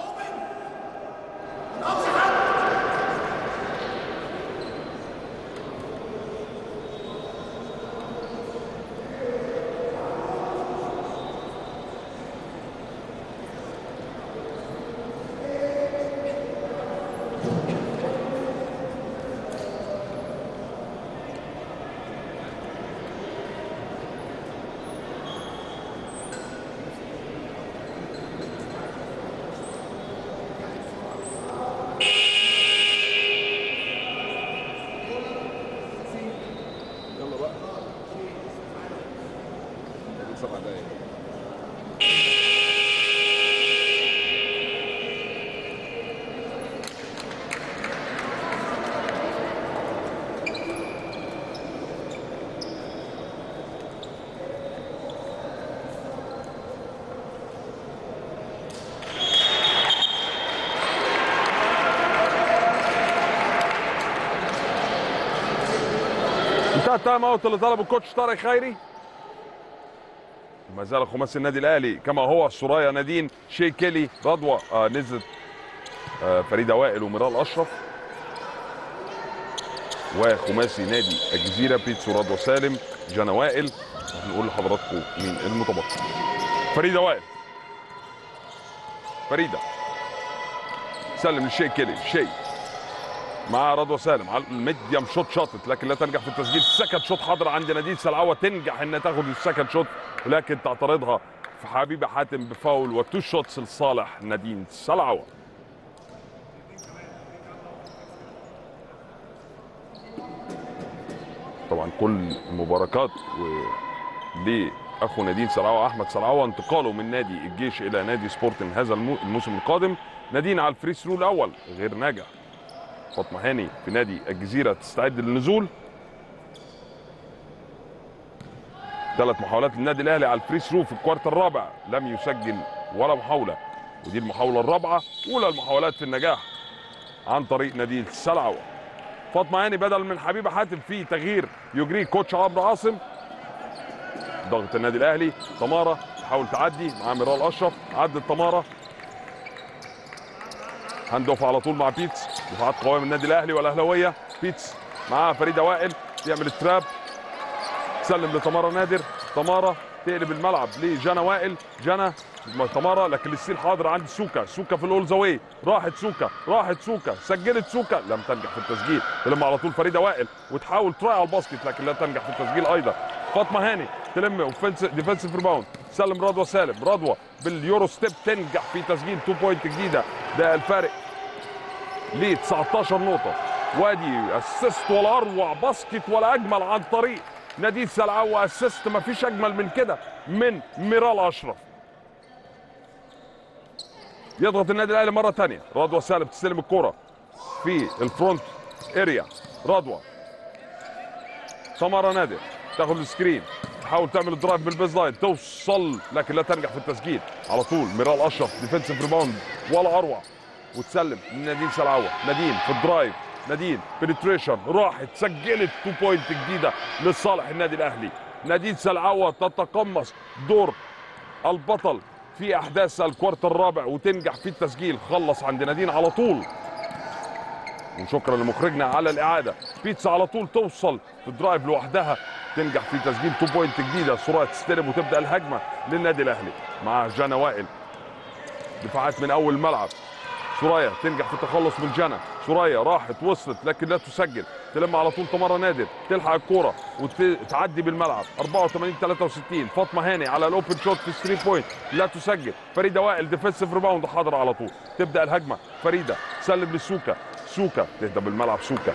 يلا بقى فاضل سبع دقايق انتهى التايم اوت اللي طلبه الكوتش طارق خيري ما زال خماسي النادي الاهلي كما هو سوريا نادين شي كيلي رضوى آه نزلت آه فريده وائل وميرال اشرف وخماسي نادي الجزيره بيتسو رضوى سالم جانا وائل هنقول لحضراتكم مين المتبقي فريده وائل فريده سلم للشي كيلي شي مع رضوى سالم على الميديم شوت شاطت لكن لا تنجح في التسجيل سكند شوت حاضر عند نادين سلعوه تنجح انها تاخد السكند شوت ولكن تعترضها في حبيبه حاتم بفاول وتو شوتس لصالح نادين سلعوه طبعا كل المباركات و لاخو نادين سلعوه احمد سلعوه انتقاله من نادي الجيش الى نادي سبورتنج هذا المو- الموسم القادم نادين على الفري ثرو الاول غير ناجح فاطمه هاني في نادي الجزيره تستعد للنزول ثلاث محاولات للنادي الاهلي على الفري ثرو في الكوارت الرابع لم يسجل ولا محاوله ودي المحاوله الرابعه اولى المحاولات في النجاح عن طريق نادي السلعوه فاطمه هاني بدل من حبيبه حاتم في تغيير يجريه كوتش عمرو عاصم ضغط النادي الاهلي تمارا تحاول تعدي مع ميرال اشرف عدت تمارا هاند اوف على طول مع بيتس دفاعات قويه من النادي الاهلي والاهلاويه بيتس مع فريده وائل يعمل التراب تسلم لتمارا نادر تمارا تقلب الملعب لجانا وائل جانا تمارا لكن الستيل حاضر عند سوكا سوكا في الاول زاويه راحت سوكا راحت سوكا سجلت سوكا لم تنجح في التسجيل تلم على طول فريده وائل وتحاول تراي على الباسكت لكن لا تنجح في التسجيل ايضا فاطمه هاني تلم ديفensive ريباوند سلم رضوى سالم رضوى باليورو ستيب تنجح في تسجيل 2 بوينت جديده ده الفارق ل 19 نقطة وادي اسيست ولا اروع باسكت ولا اجمل عن طريق نادي سلعوة اسيست ما فيش اجمل من كده من ميرال اشرف يضغط النادي الاهلي مرة ثانية رضوى سالم تستلم الكرة في الفرونت اريا رضوى سمارة نادر تاخد السكرين تحاول تعمل الدرايف بالبيز لاين توصل لكن لا تنجح في التسجيل على طول ميرال اشرف ديفنسيف ريباوند ولا اروع وتسلم لنادين سلعوه نادين في الدرايف نادين بنتريشن راحت سجلت تو بوينت جديده لصالح النادي الاهلي نادين سلعوه تتقمص دور البطل في احداث الكوارت الرابع وتنجح في التسجيل خلص عند نادين على طول وشكرا لمخرجنا على الاعاده بيتزا على طول توصل في درايف لوحدها تنجح في تسجيل تو بوينت جديده سرعه تستلم وتبدا الهجمه للنادي الاهلي مع جانا وائل دفاعات من اول الملعب سوريا تنجح في التخلص من جانا سوريا راحت وصلت لكن لا تسجل تلم على طول تمارا نادر تلحق الكوره وتعدي بالملعب 84 63 فاطمه هاني على الاوبن شوت في 3 بوينت لا تسجل فريده وائل ديفنسيف ريباوند حاضر على طول تبدا الهجمه فريده تسلم لسوكا سوكا تهدى بالملعب سوكا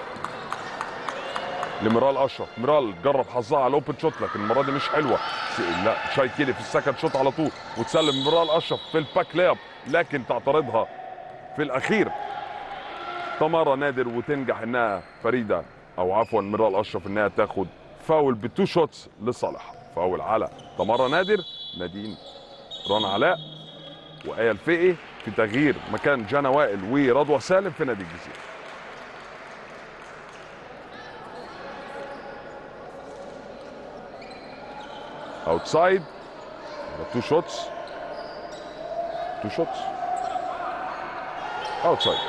لميرال اشرف ميرال جرب حظها على الاوبن شوت لكن المره دي مش حلوه س- لا شاي كيلي في السكند شوت على طول وتسلم ميرال اشرف في الباك لاب لكن تعترضها في الاخير تمارا نادر وتنجح انها فريده او عفوا ميرال اشرف انها تاخد فاول بتو شوتس لصالح فاول على تمارا نادر نادين رنا علاء وآية الفقي في تغيير مكان جانا وائل ورضوى سالم في نادي الجزيره اوتسايد تو شوتس تو شوتس اوتسايد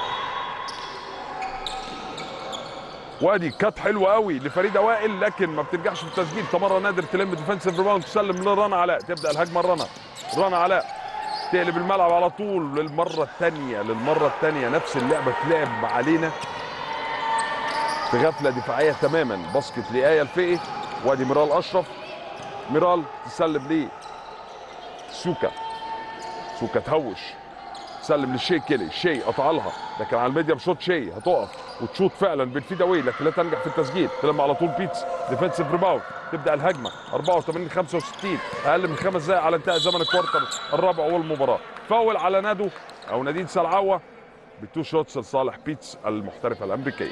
وادي كات حلوه قوي لفريده وائل لكن ما بتنجحش في التسجيل تمرة نادر تلم ديفنسيف ريباوند تسلم لرنا علاء تبدا الهجمه رنا رنا علاء تقلب الملعب على طول للمره الثانيه للمره الثانيه نفس اللعبه تلعب علينا في غفله دفاعيه تماما باسكت لآية الفقي وادي ميرال اشرف ميرال تسلم ليه سوكا سوكا تهوش سلم للشي كيلي شي قطع لها لكن على الميديم شوت شي هتقف وتشوط فعلا بالفيد اواي لكن لا تنجح في التسجيل تلم على طول بيتس ديفensive ريباوند تبدا الهجمه 84 65 اقل من خمس دقائق على انتهاء زمن الكوارتر الرابع والمباراه فاول على نادو او نادين سلعوه بتو شوتس لصالح بيتس المحترفه الامريكيه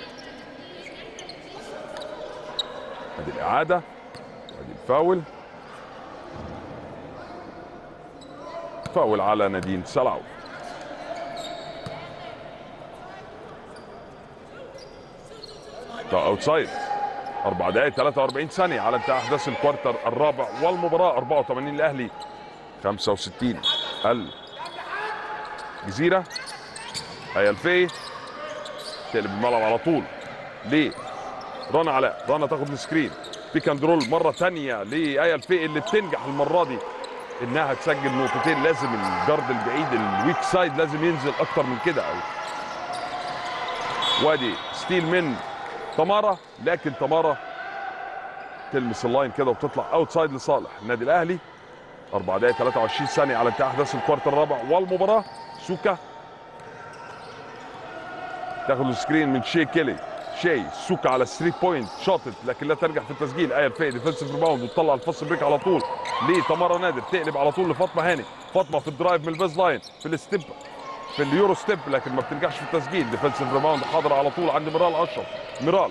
ادي الاعاده ادي الفاول فاول على نادين سلعوه اوتسايد اربع دقائق 43 ثانيه على انتهاء احداث الكوارتر الرابع والمباراه 84 الاهلي 65 الجزيره هيا الفي تقلب الملعب على طول ليه رنا علاء رنا تاخد السكرين بيك اند رول مره ثانيه لايا الفي اللي بتنجح المره دي انها تسجل نقطتين لازم الجارد البعيد الويك سايد لازم ينزل اكتر من كده قوي وادي ستيل من تمارا لكن تمارا تلمس اللاين كده وتطلع اوت سايد لصالح النادي الاهلي 4 دقائق 23 ثانيه على انتهاء احداث الكوارتر الرابع والمباراه سوكا تاخد السكرين من شي كيلي شي سوكا على 3 بوينت شاطت لكن لا تنجح في التسجيل ايه الفي ديفنسيف ريباوند وتطلع الفاست بريك على طول لتمارا نادر تقلب على طول لفاطمه هاني فاطمه في الدرايف من البيز لاين في الستيب في اليورو ستيب لكن ما بتنجحش في التسجيل ديفنسيف ريباوند حاضر على طول عند ميرال اشرف ميرال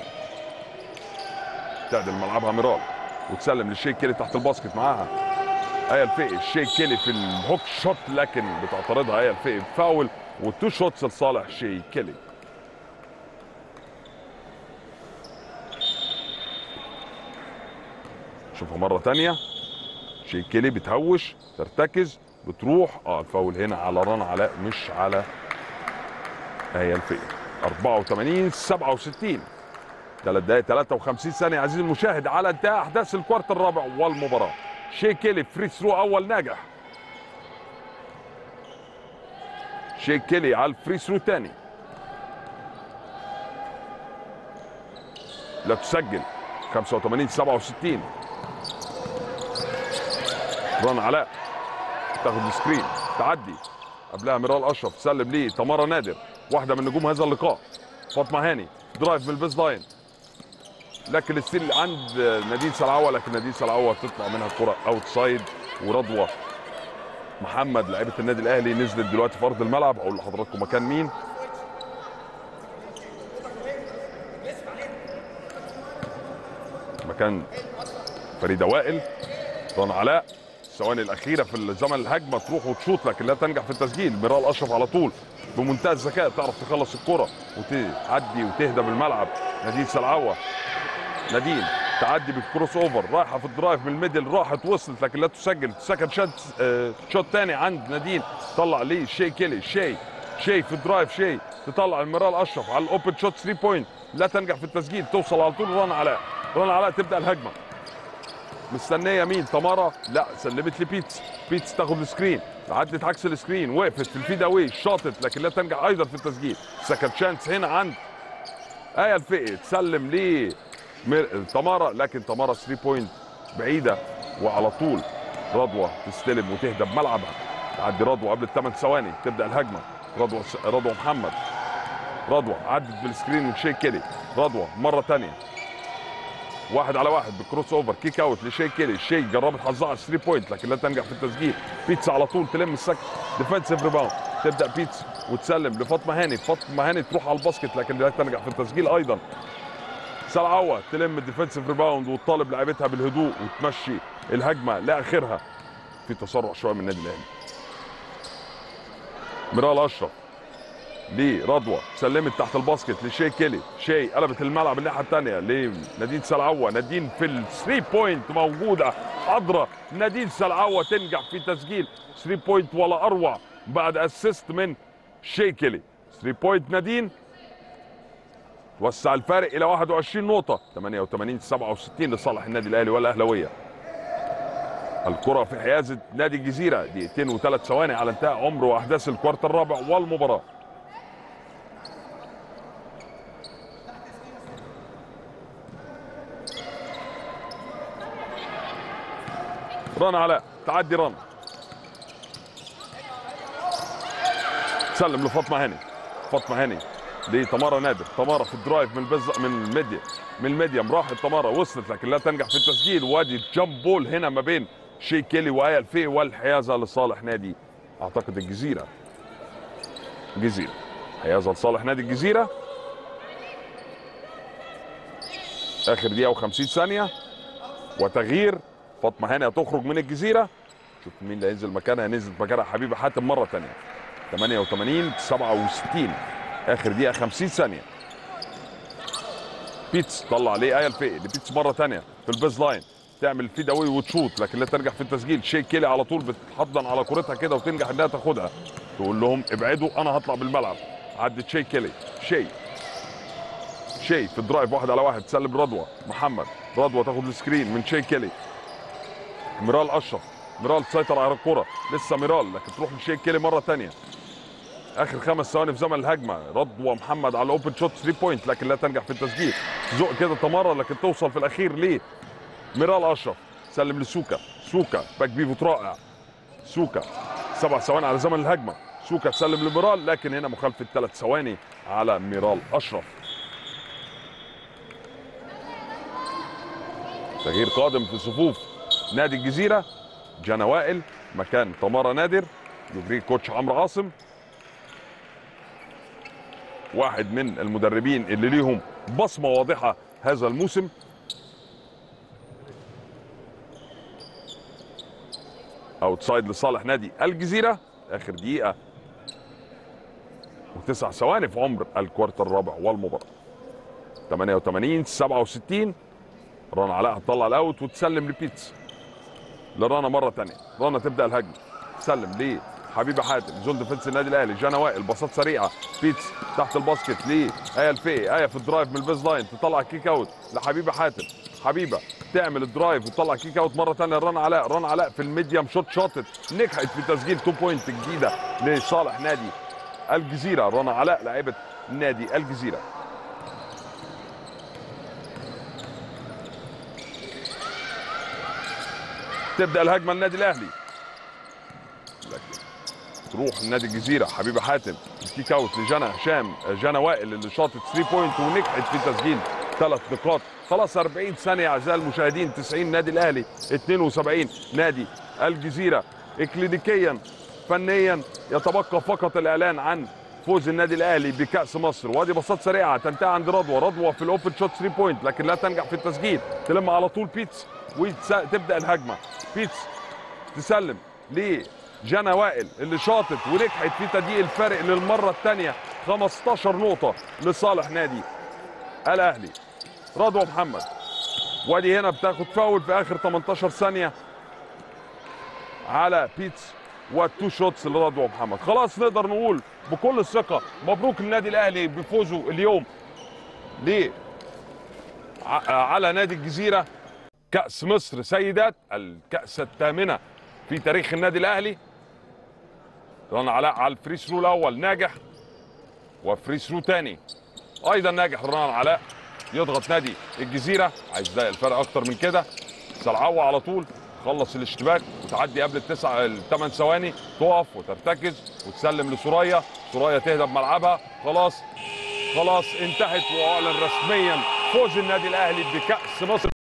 تعدل ملعبها ميرال وتسلم للشيك كيلي تحت الباسكت معاها ايه الفقي الشيك كيلي في الهوك شوت لكن بتعترضها ايه الفقي فاول وتو شوتس لصالح شي كيلي شوفها مرة تانية شي كيلي بتهوش ترتكز بتروح اه الفاول هنا على رنا علاء مش على ايه الفقي 84 67 ثلاث دقائق 53 ثانية عزيزي المشاهد على انتهاء أحداث الكوارت الرابع والمباراة شي كيلي فري ثرو أول ناجح شي كيلي على الفري ثرو الثاني لا تسجل 85 67 ران علاء تاخد السكرين تعدي قبلها ميرال اشرف تسلم ليه تمارا نادر واحده من نجوم هذا اللقاء فاطمه هاني درايف من البيز لاين لكن الستيل عند نادين سلعوه لكن نادين سلعوه تطلع منها الكره اوت سايد ورضوى محمد لعيبه النادي الاهلي نزلت دلوقتي في ارض الملعب اقول لحضراتكم مكان مين مكان فريده وائل رنا علاء الثواني الاخيره في الزمن الهجمه تروح وتشوط لكن لا تنجح في التسجيل ميرال اشرف على طول بمنتهى الذكاء تعرف تخلص الكره وتعدي وتهدى بالملعب نادين سلعوه نادين تعدي بالكروس اوفر رايحه في الدرايف من الميدل راحت وصلت لكن لا تسجل سكند شوت آه، شوت تاني عند نادين طلع ليه شي كيلي شي شي في الدرايف شي تطلع الميرال اشرف على الاوبن شوت 3 بوينت لا تنجح في التسجيل توصل على طول رنا علاء رنا علاء تبدا الهجمه مستنيه مين تمارا لا سلمت لبيتس بيتس تاخد السكرين عدت عكس السكرين وقفت في الفيد اواي شاطت لكن لا تنجح ايضا في التسجيل سكند شانس هنا عند ايه الفقي تسلم ل مر- تمارا لكن تمارا 3 بوينت بعيده وعلى طول رضوى تستلم وتهدى بملعبها تعدي رضوى قبل الثمان ثواني تبدا الهجمه رضوى رضوى محمد رضوى عدت بالسكرين من شي كيلي رضوى مره ثانيه واحد على واحد بالكروس اوفر كيك اوت لشي كيلي شي جربت حظها على 3 بوينت لكن لا تنجح في التسجيل بيتس على طول تلم السك ديفensive ريباوند تبدا بيتس وتسلم لفاطمه هاني فاطمه هاني تروح على الباسكت لكن لا تنجح في التسجيل ايضا سلعوه تلم الديفنسيف ريباوند وتطالب لعيبتها بالهدوء وتمشي الهجمه لاخرها في تسرع شويه من النادي الاهلي ميرال اشرف لرضوى سلمت تحت الباسكت لشي كيلي شي قلبت الملعب الناحيه الثانيه لنادين سلعوه نادين في الثري بوينت موجوده حاضره نادين سلعوه تنجح في تسجيل 3 بوينت ولا اروع بعد اسيست من شي كيلي 3 بوينت نادين وسع الفارق الى 21 نقطه 88 67 لصالح النادي الاهلي والاهلاويه الكره في حيازه نادي الجزيره دقيقتين وثلاث ثواني على انتهاء عمر واحداث الكوارت الرابع والمباراه رنا علاء تعدي رنا سلم لفاطمه هاني فاطمه هاني لتمارا نادر تمارا في الدرايف من البز من الميديا من الميديم راحت تمارا وصلت لكن لا تنجح في التسجيل وادي جامب بول هنا ما بين شي كيلي وايا الفي والحيازه لصالح نادي اعتقد الجزيره جزيره حيازه لصالح نادي الجزيره اخر دقيقه و50 ثانيه وتغيير فاطمه هاني هتخرج من الجزيره شوف مين اللي هينزل مكانها نزلت مكانها حبيبه حاتم مره ثانيه 88 67 اخر دقيقه 50 ثانيه بيتس طلع عليه ايه الفقي لبيتس مره ثانيه في البيز لاين تعمل فيد اوي وتشوط لكن لا تنجح في التسجيل شي كيلي على طول بتحضن على كورتها كده وتنجح انها تاخدها تقول لهم ابعدوا انا هطلع بالملعب عدت شي كيلي شي شي في الدرايف واحد على واحد تسلم رضوى محمد رضوى تاخد السكرين من شي كيلي ميرال اشرف ميرال تسيطر على الكره لسه ميرال لكن تروح لشي كيلي مره ثانيه اخر خمس ثواني في زمن الهجمه رضوى محمد على اوبن شوت 3 بوينت لكن لا تنجح في التسجيل زق كده تمرر لكن توصل في الاخير ليه ميرال اشرف سلم لسوكا سوكا باك بيفوت رائع سوكا سبع ثواني على زمن الهجمه سوكا تسلم لميرال لكن هنا مخالفه ثلاث ثواني على ميرال اشرف تغيير قادم في صفوف نادي الجزيره جانا وائل مكان تمارا نادر يجري كوتش عمرو عاصم واحد من المدربين اللي ليهم بصمه واضحه هذا الموسم اوتسايد لصالح نادي الجزيره اخر دقيقه وتسع ثواني في عمر الكوارتر الرابع والمباراه 88 67 رنا علاء هتطلع الاوت وتسلم لبيتس لرنا مره ثانيه رنا تبدا الهجمه تسلم ليه حبيبه حاتم زون ديفنس النادي الاهلي جانا وائل باصات سريعه بيتس تحت الباسكت ليه ايه الفي ايه في الدرايف من البيز لاين تطلع كيك اوت لحبيبه حاتم حبيبه تعمل الدرايف وتطلع كيك اوت مره ثانيه رنا علاء رنا علاء في الميديم شوت شاطت نجحت في تسجيل 2 بوينت جديده لصالح نادي الجزيره رنا علاء لاعبه نادي الجزيره تبدا الهجمه النادي الاهلي لكن تروح النادي الجزيره حبيبه حاتم الكيك اوت لجنى هشام جنى وائل اللي شاطت 3 بوينت ونجحت في تسجيل ثلاث نقاط خلاص 40 ثانيه اعزائي المشاهدين 90 نادي الاهلي 72 نادي الجزيره اكلينيكيا فنيا يتبقى فقط الاعلان عن فوز النادي الاهلي بكاس مصر وادي باصات سريعه تنتهي عند رضوى رضوى في الاوبن شوت 3 بوينت لكن لا تنجح في التسجيل تلم على طول بيتس وتبدا الهجمه بيتس تسلم لجانا وائل اللي شاطت ونجحت في تضييق الفارق للمره الثانيه 15 نقطه لصالح نادي الاهلي رضوى محمد وادي هنا بتاخد فاول في اخر 18 ثانيه على بيتس والتو شوتس لرضوى محمد خلاص نقدر نقول بكل الثقه مبروك للنادي الاهلي بفوزه اليوم ليه ع- على نادي الجزيره كاس مصر سيدات الكاس الثامنه في تاريخ النادي الاهلي رن علاء على الفري ثرو الاول ناجح وفري ثرو تاني ايضا ناجح رن علاء يضغط نادي الجزيره عايز يضايق الفرق اكتر من كده سلعوه على طول خلص الاشتباك وتعدي قبل التسع الثمان ثواني تقف وترتكز وتسلم لسوريا سوريا تهدى بملعبها خلاص خلاص انتهت واعلن رسميا فوز النادي الاهلي بكاس مصر